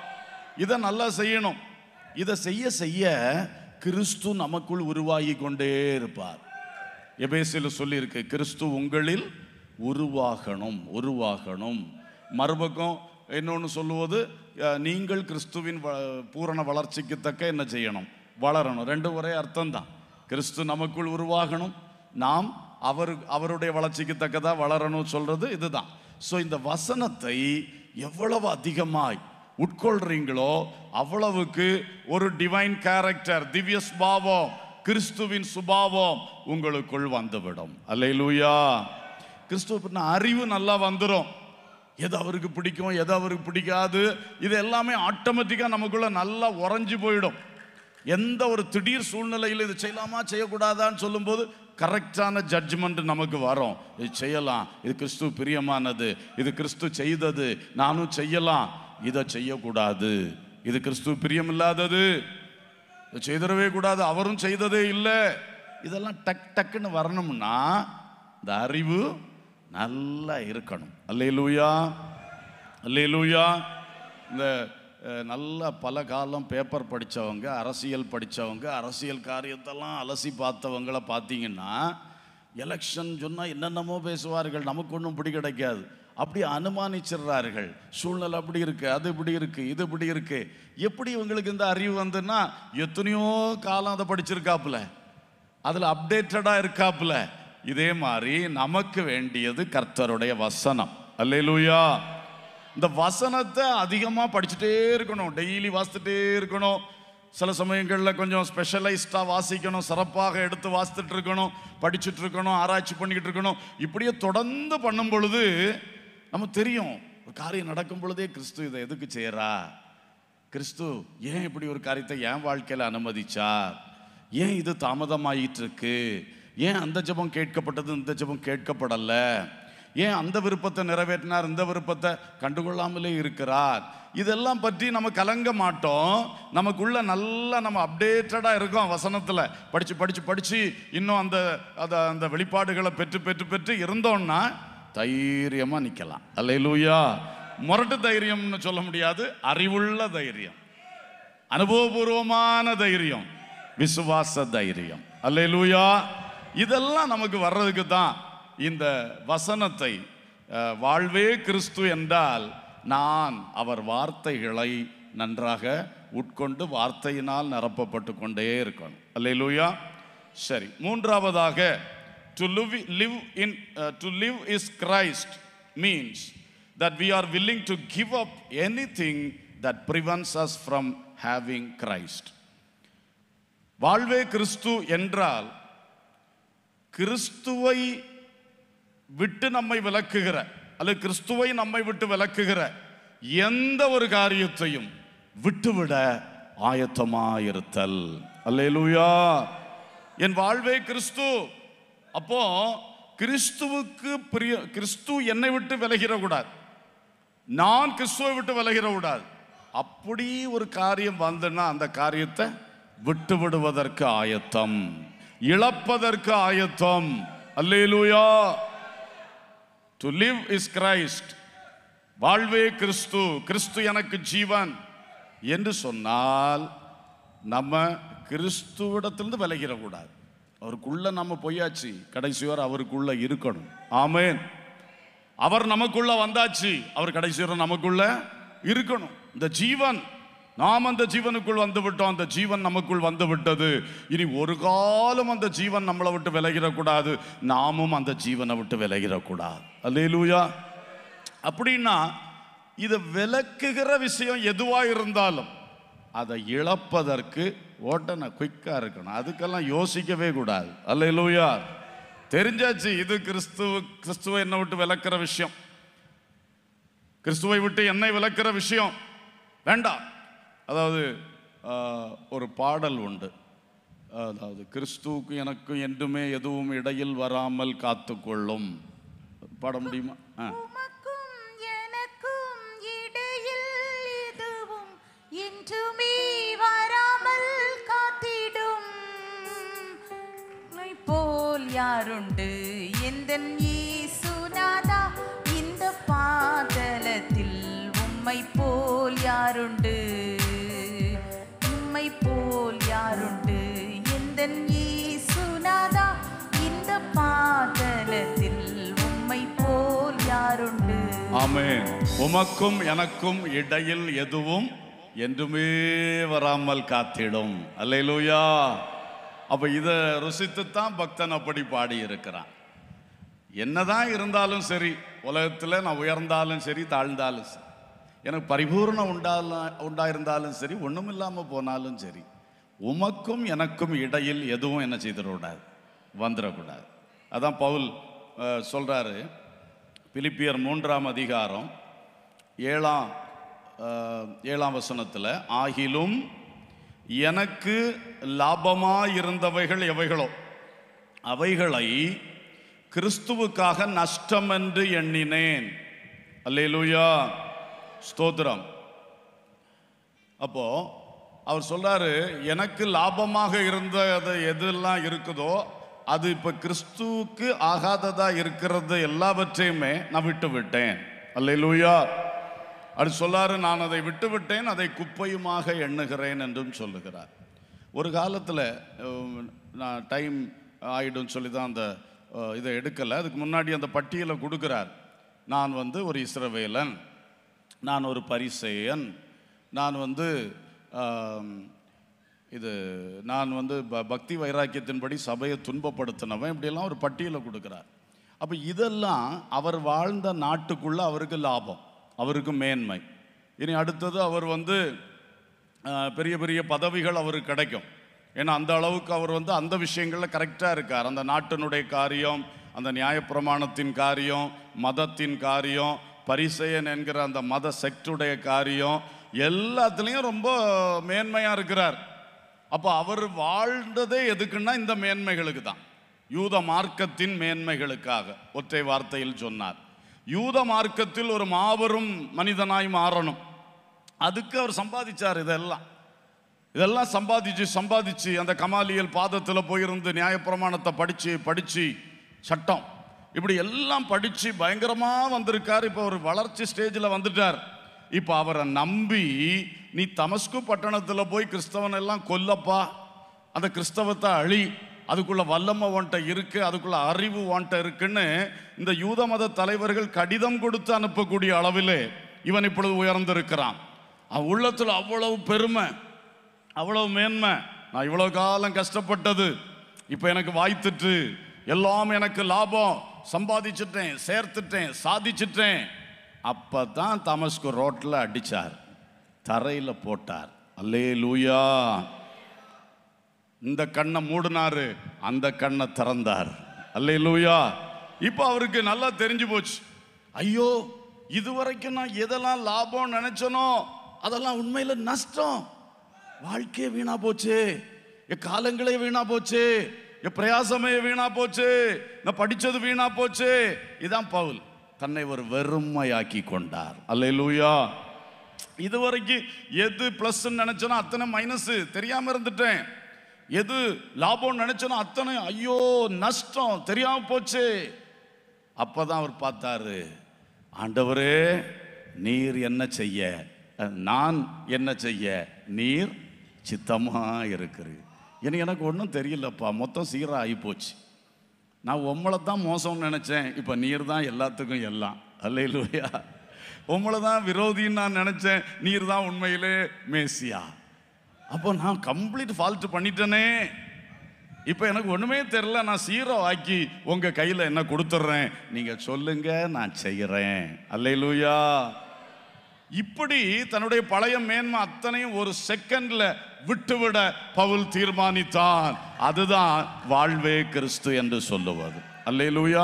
இதை நல்லா செய்யணும் இதை செய்ய செய்ய கிறிஸ்து நமக்குள் உருவாகி கொண்டே இருப்பார் எபேசில் சொல்லியிருக்கு கிறிஸ்து உங்களில் உருவாகணும் உருவாகணும் மறுபக்கம் இன்னொன்று சொல்லுவது அஹ், நீங்கள் கிறிஸ்துவின் வ- பூரண வளர்ச்சிக்கு தக்க என்ன செய்யணும் வளரணும் ரெண்டு ஒரே அர்த்தம் தான் கிறிஸ்து நமக்குள் உருவாகணும் நாம் அவர் அவருடைய வளர்ச்சிக்கு தக்கதா வளரணும் சொல்றது இதுதான் ஸோ இந்த வசனத்தை எவ்வளவு அதிகமாய் உட்கொள்றீங்களோ அவ்வளவுக்கு ஒரு டிவைன் கேரக்டர் திவ்ய சுபாவம் கிறிஸ்துவின் சுபாவம் உங்களுக்குள் வந்துவிடும் அல்லேலூயா கிறிஸ்துவ பற்றின அறிவு நல்லா வந்துடும் எது அவருக்கு பிடிக்கும் எது அவருக்கு பிடிக்காது இது எல்லாமே ஆட்டோமேட்டிக்காக நமக்குள்ள நல்லா உறைஞ்சு போயிடும் எந்த ஒரு திடீர் சூழ்நிலையில் இது செய்யலாமா செய்யக்கூடாதான்னு சொல்லும்போது கரெக்டான ஜட்ஜ்மெண்ட் நமக்கு வரும் இது செய்யலாம் இது கிறிஸ்து பிரியமானது இது கிறிஸ்து செய்தது நானும் செய்யலாம் இதை செய்யக்கூடாது இது கிறிஸ்து பிரியமில்லாதது இதை செய்திடவே கூடாது அவரும் செய்ததே இல்லை இதெல்லாம் டக் டக்குன்னு வரணும்னா இந்த அறிவு நல்லா இருக்கணும் அல்லேலூயா அல்லேலூயா இந்த அஹ், நல்ல பல காலம் பேப்பர் படித்தவங்க அரசியல் படித்தவங்க அரசியல் காரியத்தெல்லாம் அலசி பார்த்தவங்கள பார்த்தீங்கன்னா எலெக்ஷன் சொன்னால் என்னென்னமோ பேசுவார்கள் நமக்கு ஒன்றும் பிடி கிடைக்காது அப்படி அனுமானிச்சிடுறார்கள் சூழ்நிலை அப்படி இருக்கு அது இப்படி இருக்கு இது இப்படி இருக்கு எப்படி இவங்களுக்கு இந்த அறிவு வந்துன்னா எத்தனையோ காலம் அதை படிச்சிருக்காப்புல அதில் அப்டேட்டடாக இருக்காப்புல இதே மாதிரி நமக்கு வேண்டியது கர்த்தருடைய வசனம் அல்லேலூயா இந்த வசனத்தை அதிகமாக படிச்சுட்டே இருக்கணும் டெய்லி வாசித்துட்டே இருக்கணும் சில சமயங்களில் கொஞ்சம் ஸ்பெஷலைஸ்டாக வாசிக்கணும் சிறப்பாக எடுத்து வாசித்துட்டு இருக்கணும் படிச்சுட்டு இருக்கணும் ஆராய்ச்சி பண்ணிக்கிட்டு இருக்கணும் இப்படியே தொடர்ந்து பண்ணும் பொழுது நமக்கு தெரியும் ஒரு காரியம் நடக்கும் பொழுதே கிறிஸ்து இதை எதுக்கு செய்யறா கிறிஸ்து ஏன் இப்படி ஒரு காரியத்தை என் வாழ்க்கையில் அனுமதிச்சார் ஏன் இது தாமதமாயிட்டு இருக்கு ஏன் அந்த ஜெபம் கேட்கப்பட்டது இந்த ஜெபம் கேட்கப்படல ஏன் அந்த விருப்பத்தை நிறைவேற்றினார் இந்த விருப்பத்தை கண்டுகொள்ளாமலே இருக்கிறார் இதெல்லாம் பற்றி நம்ம கலங்க மாட்டோம் நமக்குள்ள நல்லா நம்ம அப்டேட்டடாக இருக்கோம் வசனத்தில் படித்து படித்து படித்து இன்னும் அந்த அந்த அந்த வெளிப்பாடுகளை பெற்று பெற்று பெற்று இருந்தோம்னா தைரியமாக நிற்கலாம் அல்லேலூயா முரட்டு தைரியம்னு சொல்ல முடியாது அறிவுள்ள தைரியம் அனுபவபூர்வமான தைரியம் விசுவாச தைரியம் அல்லேலூயா இதெல்லாம் நமக்கு வர்றதுக்கு தான் இந்த வசனத்தை அஹ், வாழ்வே கிறிஸ்து என்றால் நான் அவர் வார்த்தைகளை நன்றாக உட்கொண்டு வார்த்தையினால் நிரப்பப்பட்டு கொண்டே இருக்கணும் அல்லேலூயா சரி மூன்றாவதாக to live live in uh, to live is Christ means that we are willing to give up anything that prevents us from having Christ. வாழ்வே கிறிஸ்து என்றால் கிறிஸ்துவை விட்டு நம்மை விலக்குகிற அல்லது கிறிஸ்துவை நம்மை விட்டு விலக்குகிற எந்த ஒரு காரியத்தையும் விட்டுவிட ஆயத்தமாயிருத்தல் அல்லேலூயா என் வாழ்வே கிறிஸ்து அப்போ கிறிஸ்துவுக்கு பிரிய கிறிஸ்து என்னை விட்டு விலகிற கூடாது நான் கிறிஸ்துவை விட்டு விலகிற கூடாது அப்படி ஒரு காரியம் வந்துன்னா அந்த காரியத்தை விட்டு விடுவதற்கு ஆயத்தம் இழப்பதற்கு ஆயத்தம் அல்லேலூயா டு லிவ் இஸ் கிரைஸ்ட் வாழ்வே கிறிஸ்து கிறிஸ்து எனக்கு ஜீவன் என்று சொன்னால் நம்ம கிறிஸ்துவிடத்திலிருந்து விலகிடக்கூடாது அவருக்குள்ள நம்ம பொய்யாச்சு கடைசி வரை அவருக்குள்ள இருக்கணும் ஆமென் அவர் நமக்குள்ள வந்தாச்சு அவர் கடைசி வரை நமக்குள்ள இருக்கணும் இந்த ஜீவன் நாம் அந்த ஜீவனுக்குள் வந்து விட்டோம் அந்த ஜீவன் நமக்குள் வந்து விட்டது இனி ஒரு காலம் அந்த ஜீவன் நம்மளை விட்டு விலகிடக்கூடாது நாமும் அந்த ஜீவனை விட்டு விலகிடக்கூடாது அல்லேலூயா அப்படின்னா இதை விளக்குகிற விஷயம் எதுவா இருந்தாலும் அதை இழப்பதற்கு ஓட்டனை குயிக்கா இருக்கணும் அதுக்கெல்லாம் யோசிக்கவே கூடாது அல்லேலூயா தெரிஞ்சாச்சு இது கிறிஸ்துவ கிறிஸ்துவை என்னை விட்டு விளக்குற விஷயம் கிறிஸ்துவை விட்டு என்னை விளக்குற விஷயம் வேண்டாம் அதாவது ஆஹ், ஒரு பாடல் உண்டு அதாவது கிறிஸ்துவுக்கு எனக்கும் என்றுமே எதுவும் இடையில் வராமல் காத்துக்கொள்ளும் பாட முடியுமா ஆ உமக்கும் எனக்கும் இடையில் எதுவும் என்றுமே வராமல் காத்திடும் உம்மை போல் யாருண்டு எந்தன் இயேசுநாதா இந்த பாதலத்தில் உம்மை போல் யாருண்டு உம்மை போல் யாருண்டு எந்தன் இயேசுநாதா இந்த பாதலத்தில் உம்மை போல் யாருண்டு ஆமென் உமக்கும் எனக்கும் இடையில் எதுவும் என்றுமே வராமல் காத்திடும் அல்லேலூயா அப்ப இதை ருசித்துத்தான் பக்தன் அப்படி பாடி இருக்கிறான் என்னதான் இருந்தாலும் சரி உலகத்தில் நான் உயர்ந்தாலும் சரி தாழ்ந்தாலும் சரி எனக்கு பரிபூர்ணம் உண்டால உண்டாயிருந்தாலும் சரி ஒன்றும் இல்லாமல் போனாலும் சரி உமக்கும் எனக்கும் இடையில் எதுவும் என்ன செய்திடக்கூடாது வந்துடக்கூடாது அதான் பவுல் அஹ், சொல்றாரு பிலிப்பியர் மூன்றாம் அதிகாரம் ஏழாம் அஹ், ஏழாம் வசனத்தில் ஆகிலும் எனக்கு லாபமாயிருந்தவைகள் எவைகளோ அவைகளை கிறிஸ்துவுக்காக நஷ்டம் என்று எண்ணினேன் அல்லேலூயா ஸ்தோத்திரம் அப்போ அவர் சொல்றாரு எனக்கு லாபமாக இருந்த அது எதெல்லாம் இருக்குதோ அது இப்ப கிறிஸ்துவுக்கு ஆகாததா இருக்கிறது எல்லாவற்றையுமே நான் விட்டு விட்டேன் அல்லேலூயா அது சொல்லாரு நான் அதை விட்டு விட்டேன் அதை குப்பையுமாக எண்ணுகிறேன் என்றும் சொல்லுகிறார் ஒரு காலத்தில் நான் டைம் ஆயிடும்னு சொல்லி தான் அந்த அஹ், இதை எடுக்கலை அதுக்கு முன்னாடி அந்த பட்டியலை கொடுக்குறார் நான் வந்து ஒரு இஸ்ரவேலன் நான் ஒரு பரிசேயன் நான் வந்து ஆம், இது நான் வந்து ப- பக்தி வைராக்கியத்தின்படி சபையை துன்பப்படுத்தினவன் இப்படியெல்லாம் ஒரு பட்டியலை கொடுக்குறார் அப்போ இதெல்லாம் அவர் வாழ்ந்த நாட்டுக்குள்ள அவருக்கு லாபம் அவருக்கு மேன்மை இனி அடுத்தது அவர் வந்து ஆஹ், பெரிய பெரிய பதவிகள் அவருக்கு கிடைக்கும் ஏன்னா அந்த அளவுக்கு அவர் வந்து அந்த விஷயங்களில் கரெக்டாக இருக்கார் அந்த நாட்டினுடைய காரியம் அந்த நியாயப்பிரமாணத்தின் காரியம் மதத்தின் காரியம் பரிசெயன் என்கிற அந்த மத செக்டுடைய காரியம் எல்லாத்துலேயும் ரொம்ப மேன்மையாக இருக்கிறார் அப்போ அவர் வாழ்ந்ததே எதுக்குன்னா இந்த மேன்மைகளுக்கு தான் யூத மார்க்கத்தின் மேன்மைகளுக்காக ஒற்றை வார்த்தையில் சொன்னார் யூத மார்க்கத்தில் ஒரு மாபெரும் மனிதனாய் மாறணும் அதுக்கு அவர் சம்பாதிச்சார் இதெல்லாம் இதெல்லாம் சம்பாதிச்சு சம்பாதிச்சு அந்த கமாலியல் பாதத்தில் போயிருந்து நியாயப்பிரமாணத்தை படிச்சு படிச்சு சட்டம் இப்படி எல்லாம் படிச்சு பயங்கரமா வந்திருக்கார் இப்போ ஒரு வளர்ச்சி ஸ்டேஜில் வந்துட்டார் இப்போ அவரை நம்பி நீ தமஸ்கு பட்டணத்தில் போய் கிறிஸ்தவன் எல்லாம் கொல்லப்பா அந்த கிறிஸ்தவத்தை அழி அதுக்குள்ள வல்லமை உன்ட்ட இருக்கு அதுக்குள்ள அறிவு உன்ட்ட இருக்குன்னு இந்த யூத மத தலைவர்கள் கடிதம் கொடுத்து அனுப்பக்கூடிய அளவிலே இவன் இப்பொழுது உயர்ந்திருக்கிறான் அவன் உள்ளத்துல அவ்வளவு பெருமை அவ்வளவு மேன்மை நான் இவ்வளவு காலம் கஷ்டப்பட்டது இப்போ எனக்கு வாய்த்துட்டு எல்லாம் எனக்கு லாபம் சம்பாதிச்சிட்டேன் சேர்த்துட்டேன் சாதிச்சிட்டேன் அப்பதான் தமஸ்கு ரோட்ல அடிச்சார் தரையில போட்டார் அல்லே லூயா இந்த கண்ணை மூடினாரு அந்த கண்ணை திறந்தார் அல்லே லூயா இப்போ அவருக்கு நல்லா தெரிஞ்சு போச்சு ஐயோ இதுவரைக்கும் நான் எதெல்லாம் லாபம் நினைச்சனோ அதெல்லாம் உண்மையில நஷ்டம் வாழ்க்கையே வீணா போச்சு என் காலங்களே வீணா போச்சு என் பிரயாசமே வீணா போச்சு நான் படிச்சது வீணா போச்சு இதான் பவுல் தன்னை ஒரு வெறுமையாக்கி கொண்டார் அல்லேலூயா இதுவரைக்கும் எது ப்ளஸ் நினைச்சனோ அத்தனை மைனஸ் தெரியாம இருந்துட்டேன் எது லாபம் நினைச்சனோ அத்தனை ஐயோ நஷ்டம் தெரியாம போச்சு அப்பதான் அவர் பார்த்தாரு ஆண்டவரே நீர் என்ன செய்ய அஹ், நான் என்ன செய்ய நீர் சித்தமா இருக்கிறது எனக்கு எனக்கு ஒன்றும் தெரியலப்பா மொத்தம் சீராக ஆகி போச்சு நான் உம்மளை தான் மோசம்னு நினச்சேன் இப்போ நீர் தான் எல்லாத்துக்கும் எல்லாம் அல்லையிலூயா உம்மளை தான் விரோதின்னு நான் நினச்சேன் நீர் தான் உண்மையிலே மேசியா அப்போ நான் கம்ப்ளீட் ஃபால்ட் பண்ணிட்டேனே இப்போ எனக்கு ஒன்றுமே தெரில நான் சீரோ ஆக்கி உங்கள் கையில் என்ன கொடுத்துட்றேன் நீங்கள் சொல்லுங்க நான் செய்கிறேன் அல்லையிலூயா இப்படி தன்னுடைய பழைய மேன்மை அத்தனையும் ஒரு செகண்ட்ல விட்டுவிட பவுல் தீர்மானித்தான் அதுதான் வாழ்வே கிறிஸ்து என்று சொல்லுவது அல்லேலூயா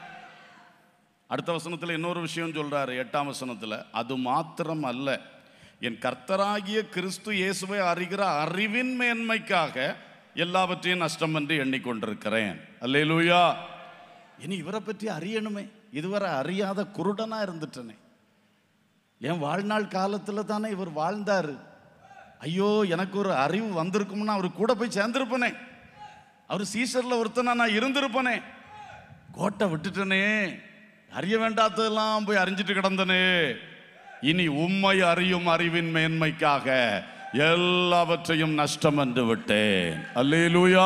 அடுத்த வசனத்தில் இன்னொரு விஷயம் சொல்றாரு எட்டாம் வசனத்தில் அது மாத்திரம் அல்ல என் கர்த்தராகிய கிறிஸ்து இயேசுவை அறிகிற அறிவின் மேன்மைக்காக எல்லாவற்றையும் நஷ்டம் என்று எண்ணிக்கொண்டிருக்கிறேன் அல்லேலூயா இனி இவரை பற்றி அறியணுமே இதுவரை அறியாத குருடனா இருந்துட்டனே என் வாழ்நாள் காலத்தில் தானே இவர் வாழ்ந்தார் ஐயோ எனக்கு ஒரு அறிவு வந்திருக்கும்னா அவர் கூட போய் சேர்ந்திருப்பனே அவர் சீசரில் ஒருத்தனா நான் இருந்திருப்பனே கோட்டை விட்டுட்டனே அறிய வேண்டாததெல்லாம் போய் அறிஞ்சிட்டு கிடந்தனே இனி உம்மை அறியும் அறிவின் மேன்மைக்காக எல்லாவற்றையும் நஷ்டம் என்று விட்டேன் அல்லேலூயா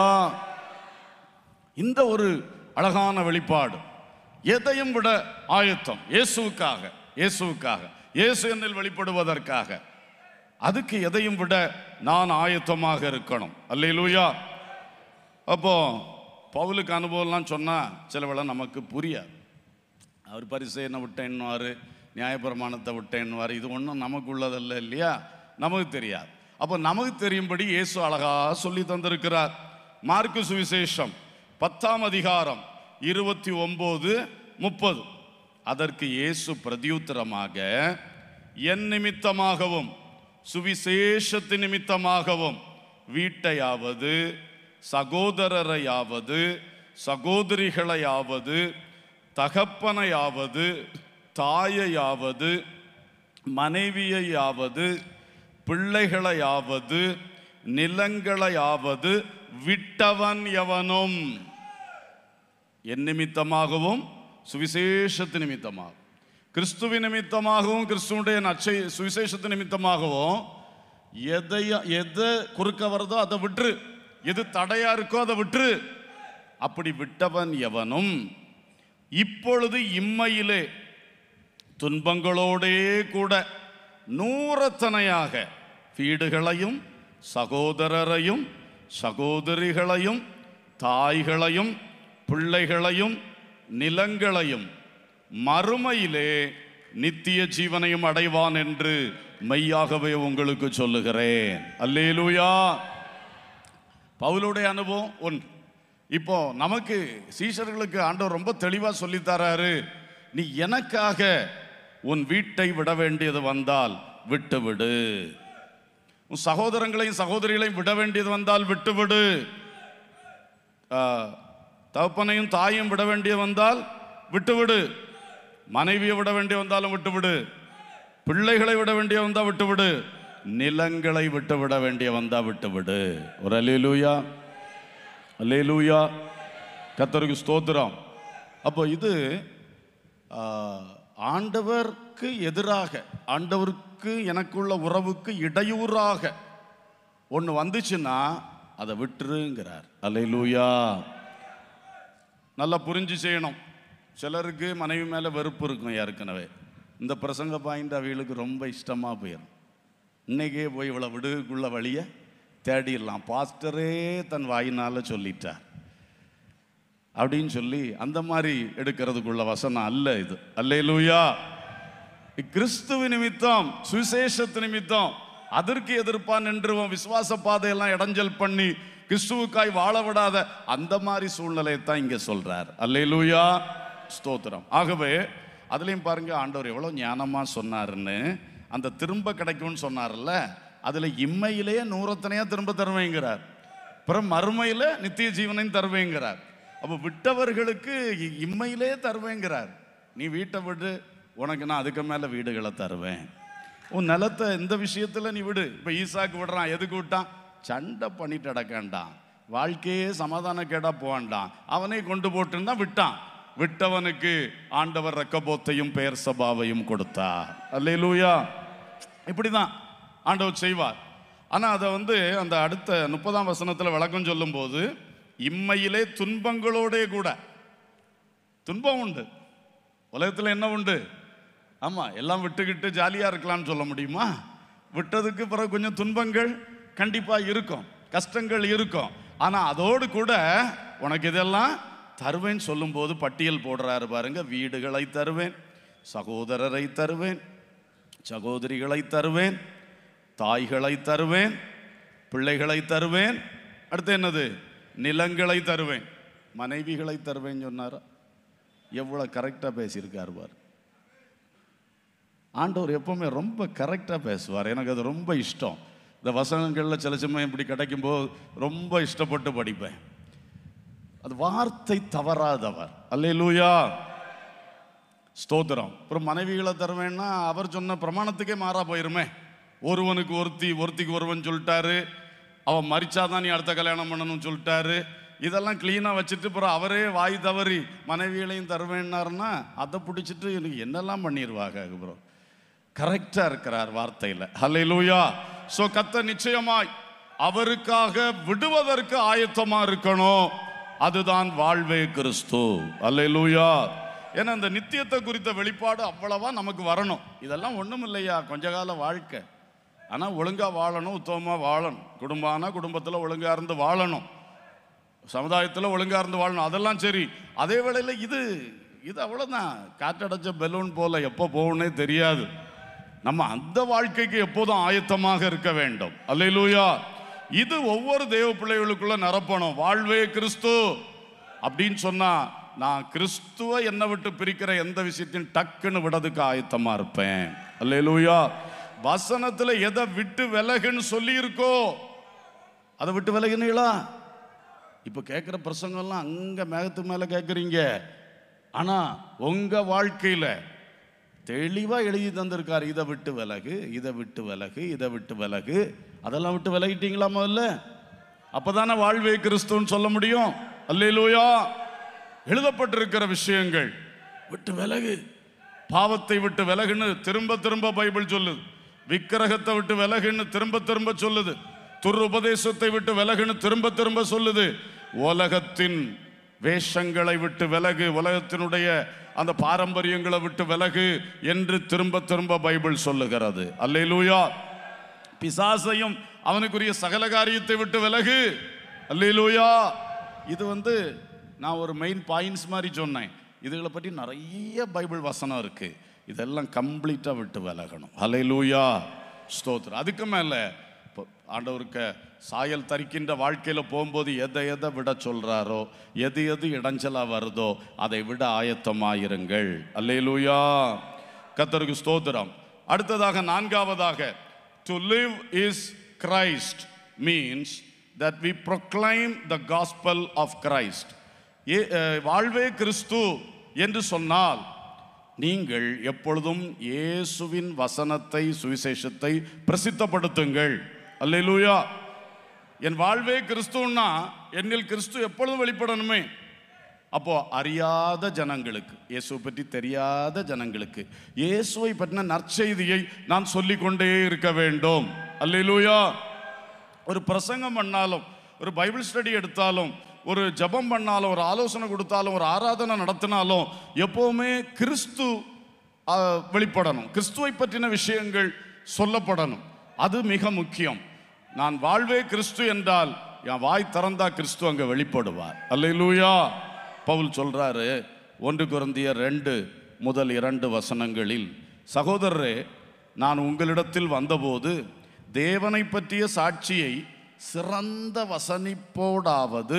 இந்த ஒரு அழகான வெளிப்பாடு எதையும் விட ஆயத்தம் இயேசுவுக்காக இயேசுவுக்காக இயேசு என்னில் வெளிப்படுவதற்காக அதுக்கு எதையும் விட நான் ஆயத்தமாக இருக்கணும் அல்லேலூயா அப்போ பவுலுக்கு அனுபவம்லாம் சொன்னால் சில வேளை நமக்கு புரியாது அவர் பரிசையனை விட்டேன்னுவார் நியாயப்பிரமாணத்தை விட்டேன்னுவார் இது ஒன்றும் நமக்கு உள்ளதல்ல இல்லையா நமக்கு தெரியாது அப்போ நமக்கு தெரியும்படி இயேசு அழகா சொல்லி தந்திருக்கிறார் மார்க்கு சுவிசேஷம் பத்தாம் அதிகாரம் இருபத்தி ஒன்பது முப்பது அதற்கு இயேசு பிரதியுத்தரமாக என் நிமித்தமாகவும் சுவிசேஷத்து நிமித்தமாகவும் வீட்டையாவது சகோதரரையாவது சகோதரிகளையாவது தகப்பனையாவது தாயையாவது மனைவியையாவது பிள்ளைகளையாவது நிலங்களையாவது விட்டவன் எவனும் என் நிமித்தமாகவும் சுவிசேஷத்து நிமித்தமாகவும் கிறிஸ்துவின் நிமித்தமாகவும் கிறிஸ்துவனுடைய நச்சை சுவிசேஷத்து நிமித்தமாகவும் எதைய எதை குறுக்க வருதோ அதை விட்டுரு எது தடையா இருக்கோ அதை விட்டுரு அப்படி விட்டவன் எவனும் இப்பொழுது இம்மையிலே துன்பங்களோடே கூட நூறத்தனையாக வீடுகளையும் சகோதரரையும் சகோதரிகளையும் தாய்களையும் பிள்ளைகளையும் நிலங்களையும் மறுமையிலே நித்திய ஜீவனையும் அடைவான் என்று மெய்யாகவே உங்களுக்கு சொல்லுகிறேன் அல்லேலூயா பவுலுடைய அனுபவம் ஒன்று இப்போ நமக்கு சீஷர்களுக்கு ஆண்டவர் ரொம்ப தெளிவா சொல்லித் தராரு நீ எனக்காக உன் வீட்டை விட வேண்டியது வந்தால் விட்டு விடு உன் சகோதரங்களையும் சகோதரிகளையும் விட வேண்டியது வந்தால் விட்டு விடு ஆ, தகப்பனையும் தாயும் விட வேண்டிய வந்தால் விட்டுவிடு மனைவியை விட வேண்டிய வந்தாலும் விட்டுவிடு பிள்ளைகளை விட வேண்டிய வந்தா விட்டுவிடு நிலங்களை விட்டு விட வேண்டிய வந்தா விட்டுவிடு ஒரு அலேலூயா அலேலூயா கத்தருக்கு ஸ்தோத்திரம் அப்போ இது ஆ, ஆண்டவருக்கு எதிராக ஆண்டவருக்கு எனக்குள்ள உறவுக்கு இடையூறாக ஒன்று வந்துச்சுன்னா அதை விட்டுருங்கிறார் அலையிலூயா நல்லா புரிஞ்சு செய்யணும் சிலருக்கு மனைவி மேலே வெறுப்பு இருக்கும் ஏற்கனவே இந்த பிரசங்க பாயிண்ட் அவைகளுக்கு ரொம்ப இஷ்டமாக போயிடும் இன்னைக்கே போய் இவ்வளோ விடுக்குள்ள வழியை தேடிடலாம் பாஸ்டரே தன் வாயினால் சொல்லிட்டார் அப்படின்னு சொல்லி அந்த மாதிரி எடுக்கிறதுக்குள்ள வசனம் அல்ல இது அல்லேலூயா கிறிஸ்துவ நிமித்தம் சுவிசேஷத்து நிமித்தம் அதற்கு எதிர்ப்பா நின்று உன் விசுவாச பாதையெல்லாம் இடைஞ்சல் பண்ணி கிறிஸ்துவுக்காய் வாழ விடாத அந்த மாதிரி சூழ்நிலையை தான் இங்க சொல்றார் அல்லேலூயா ஸ்தோத்திரம் ஆகவே அதுலயும் பாருங்க ஆண்டவர் எவ்வளவு ஞானமா சொன்னாருன்னு அந்த திரும்ப கிடைக்கும்னு சொன்னார்ல அதுல இம்மையிலேயே நூறத்தனையா திரும்ப தருவேங்கிறார் அப்புறம் மறுமையில நித்திய ஜீவனையும் தருவேங்கிறார் அப்போ விட்டவர்களுக்கு இ- இம்மையிலே தருவேங்கிறார் நீ வீட்டை விடு உனக்கு நான் அதுக்கு மேல வீடுகளை தருவேன் உன் நிலத்தை இந்த விஷயத்துல நீ விடு இப்ப ஈசாக்கு விடுறான் எதுக்கு விட்டான் சண்டை பண்ணிட்டு அடக்காண்டான் வாழ்க்கையே சமாதான கேடா போவான்டான் அவனே கொண்டு போட்டுன்னு தான் விட்டான் விட்டவனுக்கு ஆண்டவர் ரெக்கபோத்தையும் பெயர் சபாவையும் கொடுத்தார் அல்லேலூயா இப்படிதான் ஆண்டவர் செய்வார் ஆனா அதை வந்து அந்த அடுத்த முப்பதாம் வசனத்துல விளக்கம் சொல்லும்போது இம்மையிலே துன்பங்களோடே கூட துன்பம் உண்டு உலகத்துல என்ன உண்டு ஆமா எல்லாம் விட்டுக்கிட்டு ஜாலியா இருக்கலாம்னு சொல்ல முடியுமா விட்டதுக்கு பிறகு கொஞ்சம் துன்பங்கள் கண்டிப்பா இருக்கும் கஷ்டங்கள் இருக்கும் ஆனா அதோடு கூட உனக்கு இதெல்லாம் தருவேன் சொல்லும்போது பட்டியல் போடுறாரு பாருங்க வீடுகளை தருவேன் சகோதரரை தருவேன் சகோதரிகளை தருவேன் தாய்களை தருவேன் பிள்ளைகளை தருவேன் அடுத்து என்னது நிலங்களை தருவேன் மனைவிகளை தருவேன் சொன்னாரா எவ்வளோ கரெக்டாக பேசியிருக்கார் பார் ஆண்டவர் எப்பவுமே ரொம்ப கரெக்டாக பேசுவார் எனக்கு அது ரொம்ப இஷ்டம் இந்த வசனங்களில் சில சமயம் இப்படி கிடைக்கும்போது ரொம்ப இஷ்டப்பட்டு படிப்பேன் அது வார்த்தை தவறாதவர் அல்லேலூயா ஸ்தோத்திரம் அப்புறம் மனைவிகளை தருவேன்னா அவர் சொன்ன பிரமாணத்துக்கே மாறா போயிருமே ஒருவனுக்கு ஒருத்தி ஒருத்திக்கு ஒருவன் சொல்லிட்டாரு அவன் மறிச்சாதான் நீ அடுத்த கல்யாணம் பண்ணணும்னு சொல்லிட்டாரு இதெல்லாம் க்ளீனாக வச்சுட்டு அப்புறம் அவரே வாய் தவறி மனைவிகளையும் தருவேன்னாருன்னா அதை பிடிச்சிட்டு எனக்கு என்னெல்லாம் பண்ணிடுவாங்க அப்புறம் கரெக்டாக இருக்கிறார் வார்த்தையில் ஹalleluya ஸோ கத்த நிச்சயமாய் அவருக்காக விடுவதற்கு ஆயத்தமா இருக்கணும் அதுதான் வாழ்வே கிறிஸ்து அல்லேலூயா ஏன்னா இந்த நித்தியத்தை குறித்த வெளிப்பாடு அவ்வளவா நமக்கு வரணும் இதெல்லாம் ஒண்ணும் இல்லையா கொஞ்ச கால வாழ்க்கை ஆனா ஒழுங்கா வாழணும் உத்தமமா வாழணும் குடும்பானா குடும்பத்துல ஒழுங்கா இருந்து வாழணும் சமுதாயத்தில் ஒழுங்கா இருந்து வாழணும் அதெல்லாம் சரி அதே வேளையில் இது இது அவ்வளோதான் காற்றடைச்ச பெலூன் போல எப்போ போகும்னே தெரியாது நம்ம அந்த வாழ்க்கைக்கு எப்போதும் ஆயத்தமாக இருக்க வேண்டும் அல்லேலூயா இது ஒவ்வொரு தேவ பிள்ளைகளுக்குள்ள நிரப்பணும் வாழ்வே கிறிஸ்து அப்படின்னு சொன்னா நான் கிறிஸ்துவ என்னை விட்டு பிரிக்கிற எந்த விஷயத்தையும் டக்குன்னு விடதுக்கு ஆயத்தமா இருப்பேன் அல்லேலூயா வசனத்துல எதை விட்டு விலகுன்னு சொல்லி இருக்கோ அதை விட்டு விலகினீங்களா இப்போ கேட்குற பிரசங்கம்லாம் அங்கே மேகத்துக்கு மேலே கேட்குறீங்க ஆனால் உங்கள் வாழ்க்கையில் தெளிவாக எழுதி தந்திருக்கார் இதை விட்டு விலகு இதை விட்டு விலகு இதை விட்டு விலகு அதெல்லாம் விட்டு விலகிட்டீங்களா முதல்ல அப்பதானே வாழ்வே கிறிஸ்துன்னு சொல்ல முடியும் அல்லேலூயா எழுதப்பட்டிருக்கிற விஷயங்கள் விட்டு விலகு பாவத்தை விட்டு விலகுன்னு திரும்ப திரும்ப பைபிள் சொல்லுது விக்கிரகத்தை விட்டு விலகுன்னு திரும்ப திரும்ப சொல்லுது துர் உபதேசத்தை விட்டு விலகுன்னு திரும்ப திரும்ப சொல்லுது உலகத்தின் வேஷங்களை விட்டு விலகு உலகத்தினுடைய அந்த பாரம்பரியங்களை விட்டு விலகு என்று திரும்ப திரும்ப பைபிள் சொல்லுகிறது அல்லேலூயா பிசாசையும் அவனுக்குரிய சகல காரியத்தை விட்டு விலகு அல்லேலூயா இது வந்து நான் ஒரு மெயின் பாயிண்ட்ஸ் மாதிரி சொன்னேன் இதுகளை பற்றி நிறைய பைபிள் வசனம் இருக்கு இதெல்லாம் கம்ப்ளீட்டா விட்டு விலகணும் அல்லேலூயா ஸ்தோத்திரம் அதுக்கு மேல இப்போ ஆண்டவருக்கு சாயல் தரிக்கின்ற வாழ்க்கையில போகும்போது எதை எதை விட சொல்றாரோ எது எது இடைஞ்சலா வருதோ அதை விட ஆயத்தமாயிருங்கள் அல்லேலூயா கத்தருக்கு ஸ்தோத்திரம் அடுத்ததாக நான்காவதாக to live is Christ means that we proclaim the gospel of Christ ஏ- அஹ், வாழ்வே கிறிஸ்து என்று சொன்னால் நீங்கள் எப்பொழுதும் இயேசுவின் வசனத்தை சுவிசேஷத்தை பிரசித்தப்படுத்துங்கள் அல்லேலூயா என் வாழ்வே கிறிஸ்துன்னா என்னில் கிறிஸ்து எப்பொழுதும் வெளிப்படணுமே அப்போ அறியாத ஜனங்களுக்கு இயேசுவை பற்றி தெரியாத ஜனங்களுக்கு இயேசுவை பற்றின நற்செய்தியை நான் சொல்லிக்கொண்டே இருக்க வேண்டும் அல்லேலூயா ஒரு பிரசங்கம் பண்ணாலும் ஒரு பைபிள் ஸ்டடி எடுத்தாலும் ஒரு ஜெபம் பண்ணாலும் ஒரு ஆலோசனை கொடுத்தாலும் ஒரு ஆராதனை நடத்தினாலும் எப்பவுமே கிறிஸ்து ஆ, வெளிப்படணும் கிறிஸ்துவை பற்றின விஷயங்கள் சொல்லப்படணும் அது மிக முக்கியம் நான் வாழ்வே கிறிஸ்து என்றால் என் வாய் திறந்தா கிறிஸ்து அங்க வெளிப்படுவார் அல்லேலூயா பவுல் சொல்றாரு ஒன்று குருந்தியர் ரெண்டு முதல் இரண்டு வசனங்களில் சகோதரரே நான் உங்களிடத்தில் வந்தபோது தேவனை பற்றிய சாட்சியை சிறந்த வசனிப்போடாவது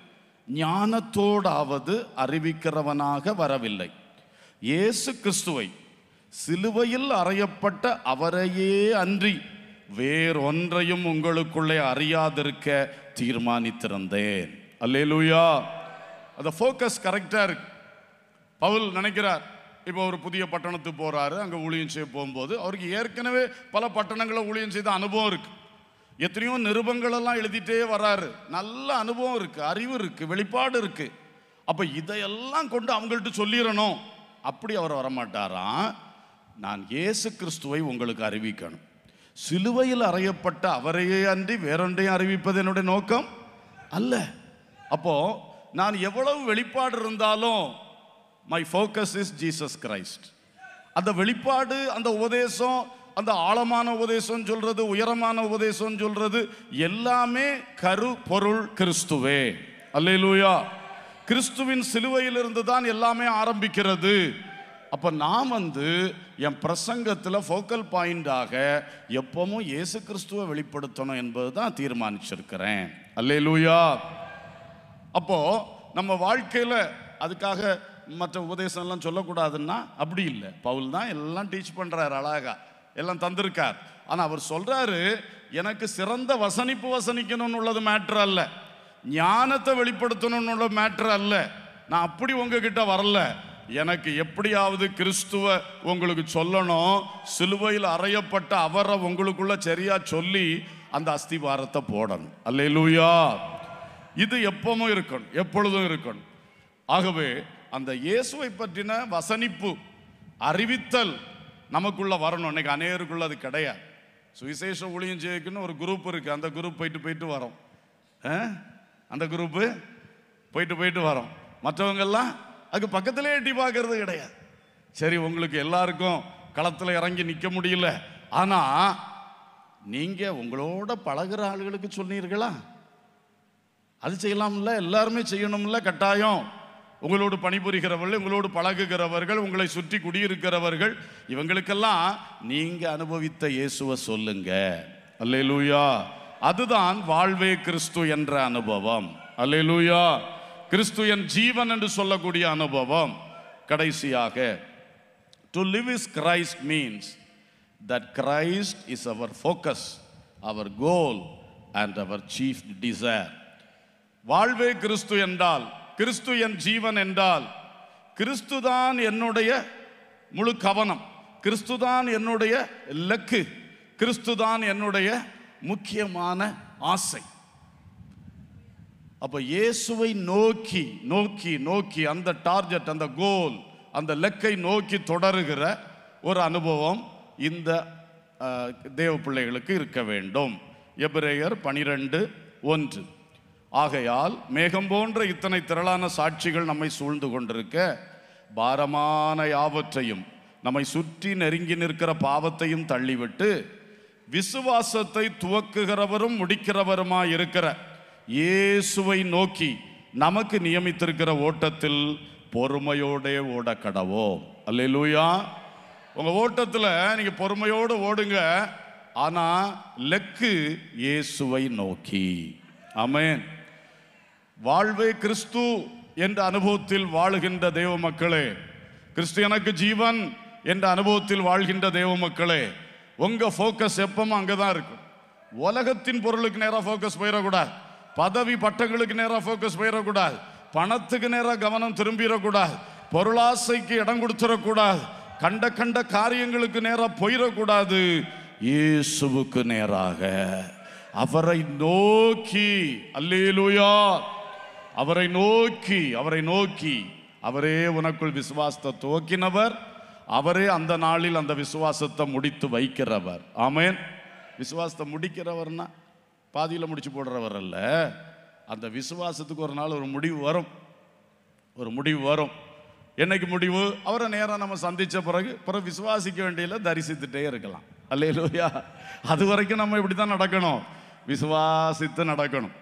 ஞானத்தோடாவது அறிவிக்கிறவனாக வரவில்லை இயேசு கிறிஸ்துவை சிலுவையில் அறையப்பட்ட அவரையே அன்றி வேறொன்றையும் உங்களுக்குள்ளே அறியாதிருக்க தீர்மானித்திருந்தேன் அல்லேலூயா அந்த ஃபோக்கஸ் கரெக்டாக இருக்கு பவுல் நினைக்கிறார் இப்போ ஒரு புதிய பட்டணத்துக்கு போறாரு அங்கே ஊழியம் செய்ய போகும்போது அவருக்கு ஏற்கனவே பல பட்டணங்களை ஊழியம் செய்த அனுபவம் இருக்கு எத்தனையோ நிருபங்கள் எல்லாம் எழுதிட்டே வராரு நல்ல அனுபவம் இருக்கு அறிவு இருக்கு வெளிப்பாடு இருக்கு அப்ப இதையெல்லாம் கொண்டு அவங்கள்ட்ட சொல்லிடணும் அப்படி அவர் வரமாட்டாராம் நான் இயேசு கிறிஸ்துவை உங்களுக்கு அறிவிக்கணும் சிலுவையில் அறையப்பட்ட அவரையே அன்றி வேறொன்றையும் அறிவிப்பது என்னுடைய நோக்கம் அல்ல அப்போ நான் எவ்வளவு வெளிப்பாடு இருந்தாலும் my focus is Jesus Christ அந்த வெளிப்பாடு அந்த உபதேசம் அந்த ஆழமான உபதேசம் சொல்றது உயரமான உபதேசம் சொல்றது எல்லாமே கரு பொருள் கிறிஸ்துவே அல்லேலூயா கிறிஸ்துவின் சிலுவையிலிருந்து தான் எல்லாமே ஆரம்பிக்கிறது அப்ப நான் வந்து என் பிரசங்கத்தில் ஃபோக்கல் பாயிண்டாக எப்பவும் இயேசு கிறிஸ்துவை வெளிப்படுத்தணும் என்பது தான் தீர்மானிச்சிருக்கிறேன் அல்லேலூயா அப்போ நம்ம வாழ்க்கையில அதுக்காக மற்ற உபதேசம் எல்லாம் சொல்லக்கூடாதுன்னா அப்படி இல்லை பவுல் தான் எல்லாம் டீச் பண்றாரு அழகா எல்லாம் தந்திருக்கார் ஆனா அவர் சொல்றாரு எனக்கு சிறந்த வசனிப்பு வசனிக்கணும்னு உள்ளது மேட்ரு அல்ல ஞானத்தை வெளிப்படுத்தணும்னு உள்ள மேட்ரு அல்ல நான் அப்படி உங்ககிட்ட வரல எனக்கு எப்படியாவது கிறிஸ்துவ உங்களுக்கு சொல்லணும் சிலுவையில் அறையப்பட்ட அவரை உங்களுக்குள்ள சரியா சொல்லி அந்த அஸ்திவாரத்தை போடணும் அல்லேலூயா இது எப்பவும் இருக்கணும் எப்பொழுதும் இருக்கணும் ஆகவே அந்த இயேசுவை பற்றின வசனிப்பு அறிவித்தல் நமக்குள்ள வரணும் இன்னைக்கு அநேகருக்குள்ள அது கிடையாது சுவிசேஷ ஊழியம் செய்யக்குன்னு ஒரு குரூப் இருக்கு அந்த குரூப் போயிட்டு போயிட்டு வரோம் ஆ? அந்த குரூப்பு போயிட்டு போயிட்டு வரோம் மற்றவங்க எல்லாம் அதுக்கு பக்கத்திலே எட்டி பார்க்கறது கிடையாது சரி உங்களுக்கு எல்லாருக்கும் களத்தில் இறங்கி நிற்க முடியல ஆனா நீங்க உங்களோட பழகுற ஆளுகளுக்கு சொன்னீர்களா அது செய்யலாம்ல எல்லாருமே செய்யணும்ல கட்டாயம் உங்களோடு பணிபுரிகிறவர்கள் உங்களோடு பழகுகிறவர்கள் உங்களை சுற்றி குடியிருக்கிறவர்கள் இவங்களுக்கெல்லாம் நீங்க அனுபவித்த இயேசுவை சொல்லுங்க அல்லேலூயா அதுதான் வாழ்வே கிறிஸ்து என்ற அனுபவம் அல்லேலூயா கிறிஸ்து என் ஜீவன் என்று சொல்லக்கூடிய அனுபவம் கடைசியாக to live is Christ means that Christ is அவர் ஃபோக்கஸ் அவர் கோல் அண்ட் அவர் சீஃப் டிசைர் வாழ்வே கிறிஸ்து என்றால் கிறிஸ்து என் ஜீவன் என்றால் கிறிஸ்துதான் என்னுடைய முழு கவனம் கிறிஸ்துதான் என்னுடைய லக்கு கிறிஸ்துதான் என்னுடைய முக்கியமான ஆசை அப்ப இயேசுவை நோக்கி நோக்கி நோக்கி அந்த டார்கெட் அந்த கோல் அந்த லக்கை நோக்கி தொடருகிற ஒரு அனுபவம் இந்த அஹ், தேவ பிள்ளைகளுக்கு இருக்க வேண்டும் எபிரேயர் பனிரெண்டு ஒன்று ஆகையால் மேகம் போன்ற இத்தனை திரளான சாட்சிகள் நம்மை சூழ்ந்து கொண்டிருக்க பாரமான யாவற்றையும் நம்மை சுற்றி நெருங்கி நிற்கிற பாவத்தையும் தள்ளிவிட்டு விசுவாசத்தை துவக்குகிறவரும் முடிக்கிறவருமாய் இருக்கிற இயேசுவை நோக்கி நமக்கு நியமித்திருக்கிற ஓட்டத்தில் பொறுமையோடே ஓட கடவோம் அல்லேலூயா உங்க ஓட்டத்தில் நீங்க பொறுமையோடு ஓடுங்க ஆனா லெக்கு இயேசுவை நோக்கி ஆமென் வாழ்வே கிறிஸ்து என்ற அனுபவத்தில் வாழுகின்ற தேவ மக்களே கிறிஸ்து எனக்கு ஜீவன் என்ற அனுபவத்தில் வாழ்கின்ற தேவ மக்களே உங்க ஃபோக்கஸ் எப்பவும் அங்கதான் இருக்கும் உலகத்தின் பொருளுக்கு நேரா ஃபோக்கஸ் போயிடக்கூடாது பதவி பட்டங்களுக்கு நேரா ஃபோக்கஸ் போயிடக்கூடாது பணத்துக்கு நேரா கவனம் திரும்பிடக்கூடாது பொருளாசைக்கு இடம் கொடுத்துடக்கூடாது கண்ட கண்ட காரியங்களுக்கு நேரா போயிடக்கூடாது இயேசுவுக்கு நேராக அவரை நோக்கி அல்லேலூயா அவரை நோக்கி அவரை நோக்கி அவரே உனக்குள் விசுவாசத்தை துவக்கினவர் அவரே அந்த நாளில் அந்த விசுவாசத்தை முடித்து வைக்கிறவர் ஆமென் விசுவாசத்தை முடிக்கிறவர்னா பாதியில் முடிச்சு போடுறவர் அல்ல அந்த விசுவாசத்துக்கு ஒரு நாள் ஒரு முடிவு வரும் ஒரு முடிவு வரும் என்னைக்கு முடிவு அவரை நேரா நம்ம சந்திச்ச பிறகு பிறகு விசுவாசிக்க வேண்டியதில்லை தரிசித்துட்டே இருக்கலாம் அல்லேலூயா அது வரைக்கும் நம்ம இப்படி தான் நடக்கணும் விசுவாசித்து நடக்கணும்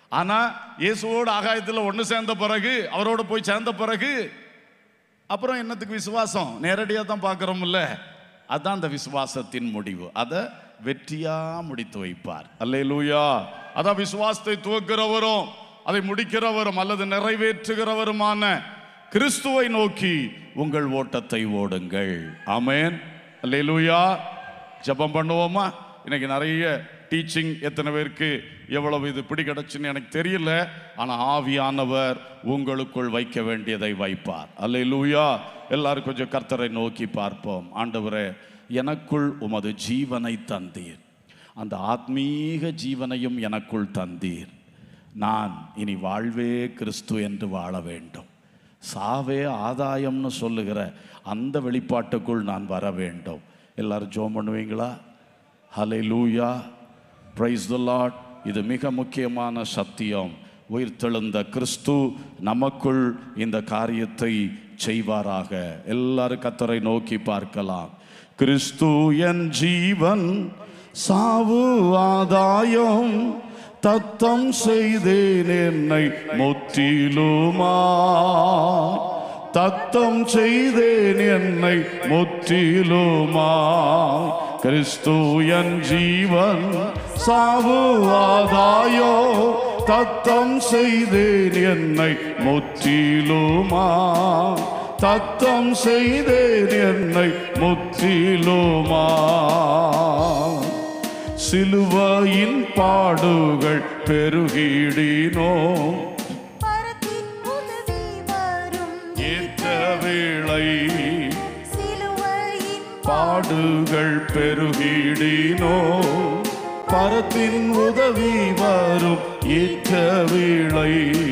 ஆனா இயேசுவோடு ஆகாயத்தில் ஒன்று சேர்ந்த பிறகு அவரோட போய் சேர்ந்த பிறகு அப்புறம் என்னத்துக்கு விசுவாசம் நேரடியாக தான் பார்க்குறோம்ல அதான் அந்த விசுவாசத்தின் முடிவு அதை வெற்றியா முடித்து வைப்பார் அல்லேலூயா அதான் விசுவாசத்தை துவக்கிறவரும் அதை முடிக்கிறவரும் அல்லது நிறைவேற்றுகிறவருமான கிறிஸ்துவை நோக்கி உங்கள் ஓட்டத்தை ஓடுங்கள் ஆமென் அல்லேலூயா ஜெபம் பண்ணுவோமா இன்னைக்கு நிறைய டீச்சிங் எத்தனை பேருக்கு எவ்வளவு இது பிடிக்கிடச்சுன்னு எனக்கு தெரியல ஆனால் ஆவியானவர் உங்களுக்குள் வைக்க வேண்டியதை வைப்பார் அல்லேலூயா எல்லாரும் கொஞ்சம் கர்த்தரை நோக்கி பார்ப்போம் ஆண்டவரே எனக்குள் உமது ஜீவனை தந்தீர் அந்த ஆத்மீக ஜீவனையும் எனக்குள் தந்தீர் நான் இனி வாழ்வே கிறிஸ்து என்று வாழ வேண்டும் சாவே ஆதாயம்னு சொல்லுகிற அந்த வெளிப்பாட்டுக்குள் நான் வர வேண்டும் எல்லாரும் ஜோம் பண்ணுவீங்களா ஹலே லூயா பிரைஸ் த லாட் இது மிக முக்கியமான சத்தியம் உயிர்த்தெழுந்த கிறிஸ்து நமக்குள் இந்த காரியத்தை செய்வாராக எல்லாரும் கத்தரை நோக்கி பார்க்கலாம் கிறிஸ்து என் ஜீவன் சாவு ஆதாயம் தத்தம் செய்தேன் என்னை முற்றிலுமா தத்தம் செய்தேன் என்னை முற்றிலுமா கிறிஸ்து என் ஜீவன் சாவு ஆதாயோ தத்தம் செய்தேன் என்னை முற்றிலுமா தத்தம் செய்தேன் என்னை முற்றிலுமா சிலுவையின் பாடுகள் பெருகிடினோ பரத்தின் உதவி வரும் ஏற்ற வேளை சிலுவையின் பாடுகள் பெருகிடினோ பரத்தின் உதவி வரும் ஏற்ற வேளை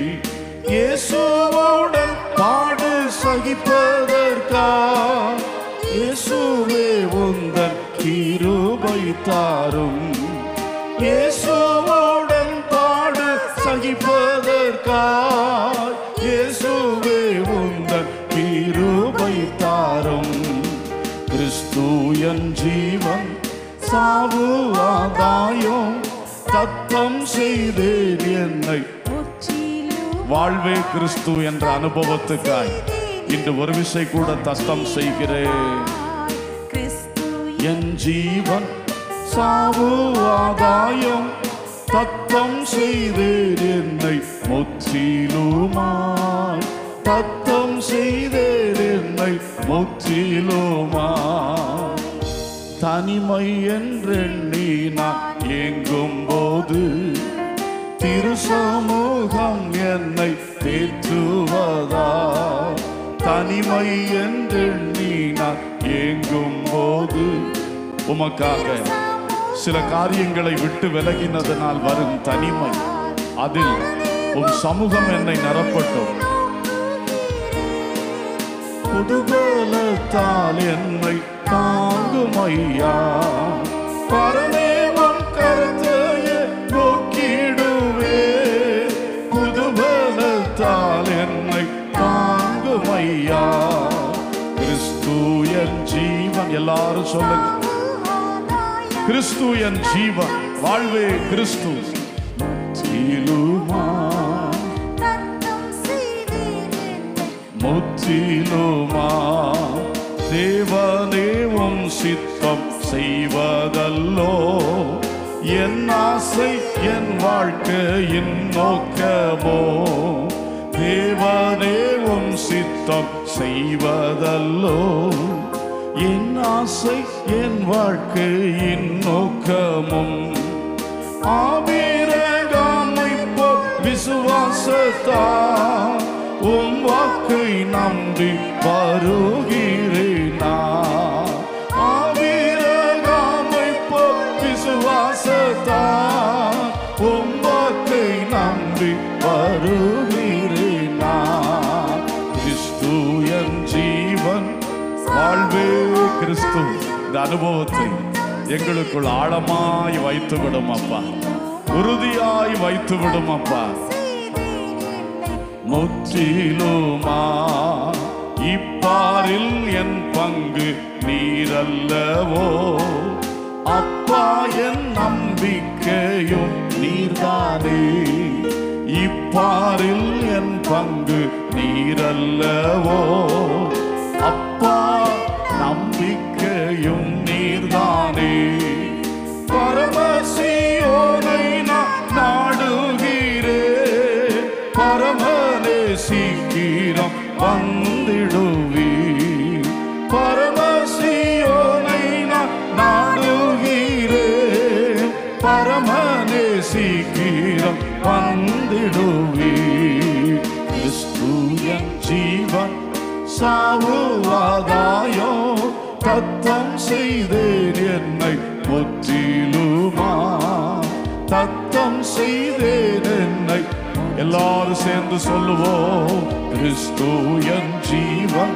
இயேசுவுடன் பாடு சகிப்பதற்கா இயேசுவே உந்தன் கிருபை தாரும் இயேசுவுடன் பாடு சகிப்பதற்கா இயேசுவே உந்தன் கிருபை தாரும் கிறிஸ்து என் ஜீவன் சாவு ஆதாயம் தத்தம் செய்தேன் என்னை முற்றிலும் வாழ்வே கிறிஸ்து என்ற அனுபவத்துக்காய் இன்று ஒரு விசை கூட தத்தம் செய்கிறேன் கிறிஸ்து என் ஜீவன் சாவு ஆதாயம் தத்தம் செய்தேன் என்னை முற்றிலுமாய் தத்தம் செய்தேன் என்னை முற்றிலுமாய் தனிமை என்றெண்ணி நான் ஏங்கும் போது திரு சமூகம் என்னை தேற்றுவதா தனிமை என்றெண்ணி நான் ஏங்கும் போது உமக்காக சில காரியங்களை விட்டு விலகினதனால் வரும் தனிமை அதில் உம் சமூகம் என்னை நிரப்பட்டும் புதுகோலத்தால் என்னை தாங்கும் ஐயா பரமேவன் கருத்தையே நோக்கிடுவே புதுபலத்தால் என்னை தாங்கும் ஐயா கிறிஸ்து என் ஜீவன் எல்லாரும் சொல்லுங்க கிறிஸ்து என் ஜீவன் வாழ்வே கிறிஸ்து முற்றிலுமா தத்தம் செய்தேன் என்னை முற்றிலுமா தேவனே உம் சித்தம் செய்வதல்லோ என் ஆசை என் வாழ்க்கையின் நோக்கமோ தேவனே உம் சித்தம் செய்வதல்லோ என் ஆசை என் வாழ்க்கையின் நோக்கமும் ஆபீரகாமை போல் விசுவாசத்தா உம் வாக்கை நம்பி வருகிறேனா ஆபீரகாமை போல் விசுவாசத்தா உம் வாக்கை நம்பி வருகிறேனா கிறிஸ்து என் ஜீவன் வாழ்வே கிறிஸ்து இந்த அனுபவத்தை எங்களுக்குள் ஆழமாய் வைத்து விடும் அப்பா உறுதியாய் வைத்து விடும் அப்பா முற்றிலுமா இப்பாரில் என் பங்கு நீரல்லவோ அப்பா என் நம்பிக்கையும் நீர்தானே இப்பாரில் என் பங்கு நீரல்லவோ அப்பா நம்பிக்கையும் நீர்தானே பரமசியோனை நான் நாடுகிறே பரமனே சீக்கிரம் வந்திடுவி பரமசியோனை நான் நாடுகிறே பரமனே சீக்கிரம் வந்திடுவி கிறிஸ்து என் ஜீவன் சாவுவாதாயோ தத்தம் செய்தேன் என்னை முற்றிலுமா தத்தம் செய்தேன் என்னை எல்லாரும் சேர்ந்து சொல்லுவோம் கிறிஸ்து என் ஜீவன்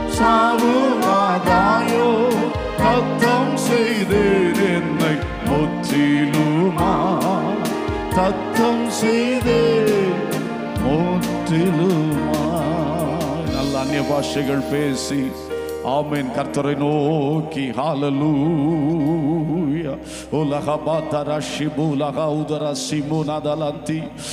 சாவுவாதாயோ தத்தம் செய்தேன் என்னை முற்றிலுமா தத்தம் செய்தேன் முற்றிலுமா நல்ல அந்நிய பாஷைகள் பேசி ஆமென் கர்த்தரை நோக்கி ஹalleluya உலக பாத்தர ஷிபுலக உதர சிமுனதலந்தி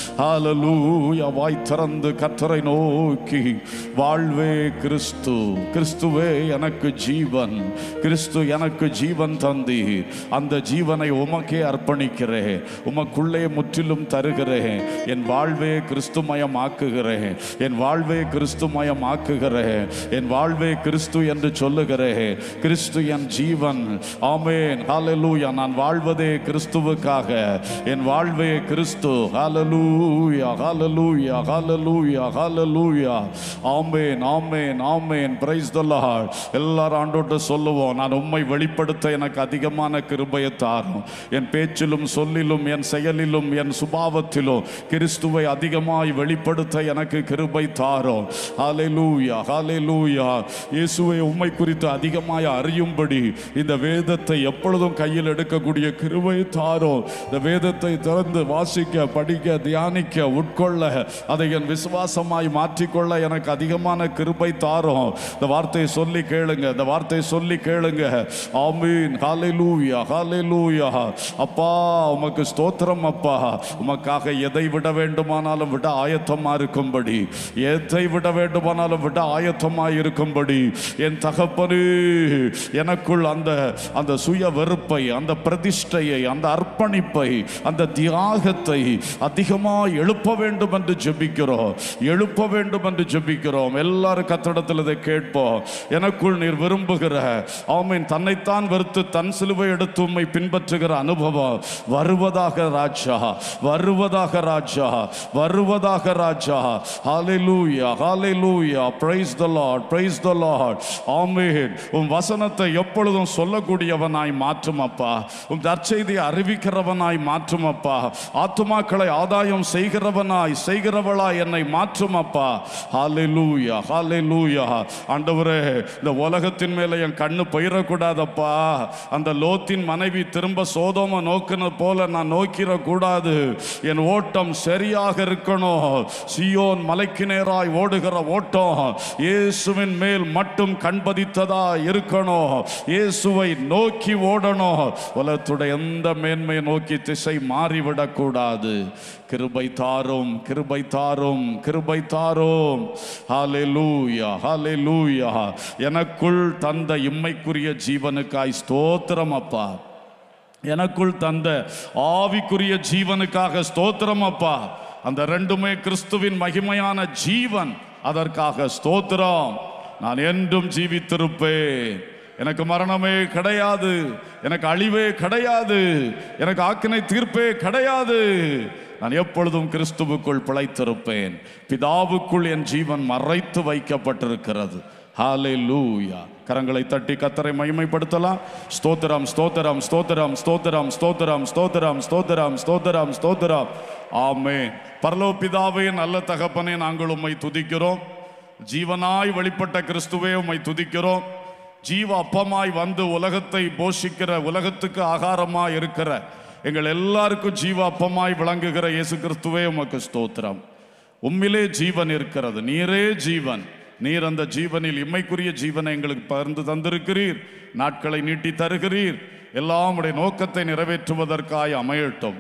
ஹalleluya வாய் திறந்து கர்த்தரை நோக்கி வாழ்வே கிறிஸ்து கிறிஸ்துவே எனக்கு ஜீவன் கிறிஸ்து எனக்கு ஜீவன் தந்தீர் அந்த ஜீவனை உமக்கே அர்ப்பணிக்கிறேன் உமக்குள்ளே முற்றிலும் தருகிறேன் என் வாழ்வே கிறிஸ்துமயம் ஆக்குகிறேன் என் வாழ்வே கிறிஸ்துமயம் ஆக்குகிறேன் என் வாழ்வே கிறிஸ்து என்று சொல்லுகிறேன் கிறிஸ்து என் ஜீவன் ஆமென் ஹalleluya நான் வாழ்வதே கிறிஸ்துவுக்காக என் வாழ்வே கிறிஸ்து ஹalleluya ஹalleluya ஹalleluya ஹalleluya ஆமென் ஆமென் ஆமென் பிரைஸ் தி லார்ட் எல்லாரும் ஆண்டோட்ட சொல்லுவோம் நான் உம்மை வெளிப்படுத்த எனக்கு அதிகமான கிருபையை தாரும் என் பேச்சிலும் சொல்லிலும் என் செயலிலும் என் சுபாவத்திலும் கிறிஸ்துவை அதிகமாய் வெளிப்படுத்த எனக்கு கிருபை தாரும் ஹalleluya ஹalleluya இயேசுவை உம்மை குறித்து அதிகமாய் அறியும்படி இந்த வேதத்தை எப்பொழுதும் கையில் எடுக்கக்கூடிய கிருபை தாரும் இந்த வேதத்தை திறந்து வாசிக்க படிக்க தியானிக்க உட்கொள்ள அதை என் விசுவாசமாய் மாற்றிக்கொள்ள எனக்கு அதிகமான கிருபை தாரும் இந்த வார்த்தையை சொல்லி கேளுங்க இந்த வார்த்தையை சொல்லி கேளுங்க ஆமீன் ஹalleluya ஹalleluya அப்பா உமக்கு ஸ்தோத்திரம் அப்பா உமக்காக எதை விட வேண்டுமானாலும் விட ஆயத்தமா இருக்கும்படி எதை விட வேண்டுமானாலும் விட ஆயத்தமா இருக்கும்படி என் தகப்பனே எனக்குள் அந்த அந்த சுய வெறுப்பை அந்த பிரதிஷ்டையை அந்த அர்ப்பணிப்பை அந்த தியாகத்தை அதிகமாக எழுப்ப வேண்டும் என்று ஜெபிக்கிறோம் எழுப்ப வேண்டும் என்று ஜெபிக்கிறோம் எல்லாரும் கத்தடத்தில் இதை கேட்போம் எனக்குள் நீர் விரும்புகிற ஆமீன் தன்னைத்தான் வெறுத்து தன் சிலுவை எடுத்து உம்மை பின்பற்றுகிற அனுபவம் வருவதாக ராஜா வருவதாக ராஜா வருவதாக ராஜா ஹalleluya ஹalleluya praise the lord praise the lord ஆமென் உம் வசனத்தை எப்பொழுதும் சொல்லக்கூடியவனாய் மாற்றும் அப்பா உம் தற்செய்தியை அறிவிக்கிறவனாய் மாற்றும் அப்பா ஆத்துமாக்களை ஆதாயம் செய்கிறவனாய் செய்கிறவளாய் என்னை மாற்றும் அப்பா ஹalleluya ஹalleluya ஆண்டவரே இந்த உலகத்தின் மேல என் கண்ணு போயிடக்கூடாதப்பா அந்த லோத்தின் மனைவி திரும்ப சோதோம நோக்கின போல நான் நோக்கிற கூடாது என் ஓட்டம் சரியாக இருக்கணும் சியோன் மலைக்கு நேராய் ஓடுகிற ஓட்டம் இயேசுவின் மேல் மட்டும் கண்பதித்ததா இருக்கணும் இயேசுவை நோக்கி ஓடணும் உலகத்துடைய எந்த மேன்மையை நோக்கி திசை மாறிவிடக் கூடாது கிருபை தாரும் கிருபை தாரும் கிருபை தாரும் ஹalleluya ஹalleluya எனக்குள் தந்த இம்மைக்குரிய ஜீவனுக்காய் ஸ்தோத்திரம் அப்பா எனக்குள் தந்த ஆவிக்குரிய ஜீவனுக்காக ஸ்தோத்திரம் அப்பா அந்த ரெண்டுமே கிறிஸ்துவின் மகிமையான ஜீவன் அதற்காக ஸ்தோத்திரம் நான் என்றும் ஜீவித்திருப்பேன் எனக்கு மரணமே கிடையாது எனக்கு அழிவே கிடையாது எனக்கு ஆக்கினை தீர்ப்பே கிடையாது நான் எப்பொழுதும் கிறிஸ்துவுக்குள் பிழைத்திருப்பேன் பிதாவுக்குள் என் ஜீவன் மறைத்து வைக்கப்பட்டிருக்கிறது ஹalleluya கரங்களை தட்டி கத்தரை மகிமைப்படுத்தலாம் ஸ்தோத்திரம் ஸ்தோத்திரம் ஸ்தோத்திரம் ஸ்தோத்திரம் ஸ்தோத்திரம் ஸ்தோத்திரம் ஸ்தோத்திரம் ஸ்தோத்திரம் ஸ்தோத்திரம் ஆமே பரலோ பிதாவே நல்ல தகப்பனே நாங்கள் உம்மை துதிக்கிறோம் ஜீவனாய் வெளிப்பட்ட கிறிஸ்துவே உம்மை துதிக்கிறோம் ஜீவ அப்பமாய் வந்து உலகத்தை போஷிக்கிற உலகத்துக்கு ஆகாரமாய் இருக்கிற எங்கள் எல்லாருக்கும் ஜீவ அப்பமாய் விளங்குகிற இயேசு கிறிஸ்துவே உமக்கு ஸ்தோத்திரம் உம்மிலே ஜீவன் இருக்கிறது நீரே ஜீவன் நீர் அந்த ஜீவனில் இம்மைக்குரிய ஜீவனை எங்களுக்கு பகிர்ந்து தந்திருக்கிறீர் நாட்களை நீட்டி தருகிறீர் எல்லாம் உடைய நோக்கத்தை நிறைவேற்றுவதற்காய் அமையட்டும்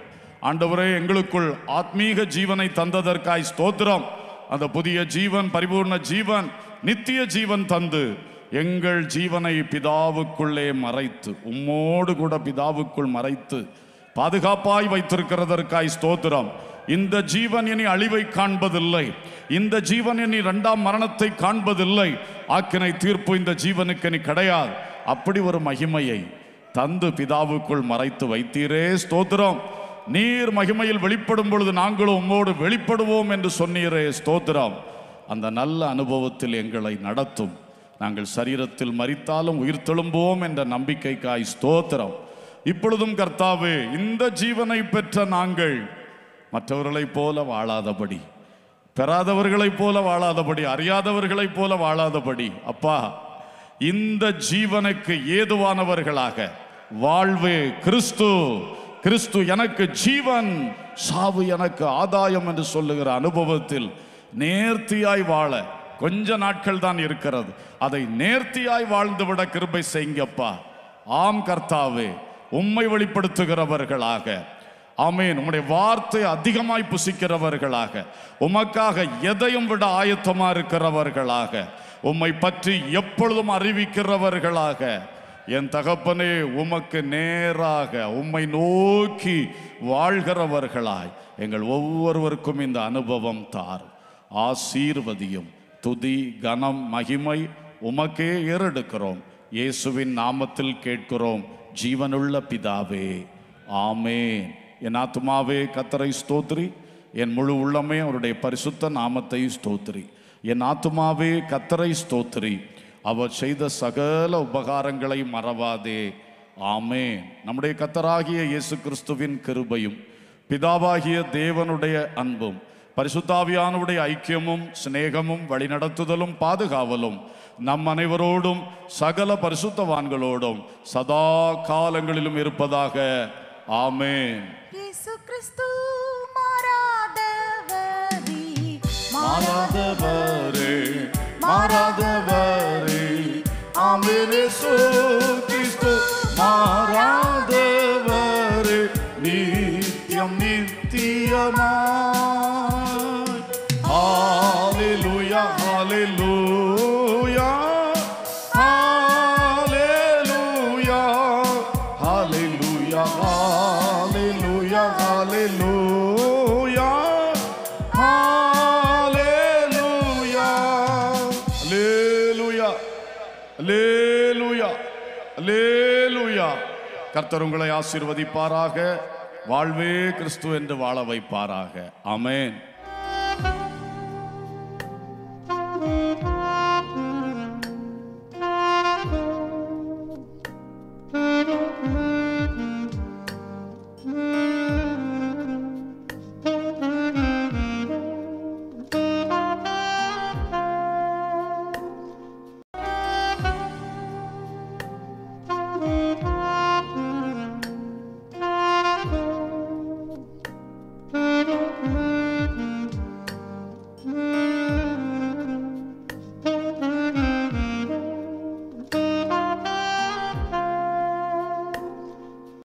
ஆண்டவரே எங்களுக்குள் ஆத்மீக ஜீவனை தந்ததற்காய் ஸ்தோத்திரம் அந்த புதிய ஜீவன் பரிபூர்ண ஜீவன் நித்திய ஜீவன் தந்து எங்கள் ஜீவனை பிதாவுக்குள்ளே மறைத்து உம்மோடு கூட பிதாவுக்குள் மறைத்து பாதுகாப்பாய் வைத்திருக்கிறதற்காய் ஸ்தோத்திரம் இந்த ஜீவன் இனி அழிவை காண்பதில்லை இந்த ஜீவன் இனி இரண்டாம் மரணத்தை காண்பதில்லை ஆக்கினை தீர்ப்பு இந்த ஜீவனுக்கு இனி கிடையாது அப்படி ஒரு மகிமையை தந்து பிதாவுக்குள் மறைத்து வைத்தீரே ஸ்தோத்திரம் நீர் மகிமையில் வெளிப்படும் பொழுது நாங்களும் உம்மோடு வெளிப்படுவோம் என்று சொன்னீரே ஸ்தோத்திரம் அந்த நல்ல அனுபவத்தில் எங்களை நடத்தும் நாங்கள் சரீரத்தில் மரித்தாலும் உயிர் தெழும்போம் என்ற நம்பிக்கைக்காய் ஸ்தோத்திரம் இப்பொழுதும் கர்த்தாவே இந்த ஜீவனை பெற்ற நாங்கள் மற்றவர்களைப் போல வாழாதபடி பெறாதவர்களைப் போல வாழாதபடி அறியாதவர்களைப் போல வாழாதபடி அப்பா இந்த ஜீவனுக்கு ஏதுவானவர்களாக வாழ்வே கிறிஸ்து கிறிஸ்து எனக்கு ஜீவன் சாவு எனக்கு ஆதாயம் என்று சொல்லுகிற அனுபவத்தில் நேர்த்தியாய் வாழ கொஞ்ச நாட்கள் தான் இருக்கிறது அதை நேர்த்தியாய் வாழ்ந்துவிட கிருபை செய்யுங்கப்பா ஆம் கர்த்தாவே உம்மை வெளிப்படுத்துகிறவர்களாக ஆமேன் உம்முடைய வார்த்தை அதிகமாய் புசிக்கிறவர்களாக உமக்காக எதையும் விட ஆயத்தமா இருக்கிறவர்களாக உம்மை பற்றி எப்பொழுதும் அறிவிக்கிறவர்களாக என் தகப்பனே உமக்கு நேராக உம்மை நோக்கி வாழ்கிறவர்களாய் எங்கள் ஒவ்வொருவருக்கும் இந்த அனுபவம் தார் ஆசீர்வதியும் துதி கனம் மகிமை உமக்கே ஏறெடுக்கிறோம் இயேசுவின் நாமத்தில் கேட்கிறோம் ஜீவனுள்ள பிதாவே ஆமேன் என் ஆத்துமாவே கத்தரை ஸ்தோத்திரி என் முழு உள்ளமே அவருடைய பரிசுத்த நாமத்தை ஸ்தோத்திரி என் ஆத்துமாவே கத்தரை ஸ்தோத்திரி அவர் செய்த சகல உபகாரங்களை மறவாதே ஆமேன் நம்முடைய கத்தராகிய இயேசு கிறிஸ்துவின் கிருபையும் பிதாவாகிய தேவனுடைய அன்பும் பரிசுத்தாவியானுடைய ஐக்கியமும் சிநேகமும் வழிநடத்துதலும் பாதுகாவலும் நம் அனைவரோடும் சகல பரிசுத்தவான்களோடும் சதா காலங்களிலும் இருப்பதாக ஆமேன் இயேசு கிறிஸ்து மாறாதவரே மாறாதவரே மாறாதவரே ஆமென் இயேசு கிறிஸ்து மாறாதவரே நித்தியம் நித்தியமாய் ஹalleluya ஹalleluya ஹalleluya ஹalleluya ஹalleluya ஹalleluya ஹalleluya ஹalleluya ஹalleluya ஹalleluya கர்த்தர் உங்களை ஆசீர்வதிப்பாராக வாழ்வே கிறிஸ்து என்று வாழ வைப்பாராக ஆமென்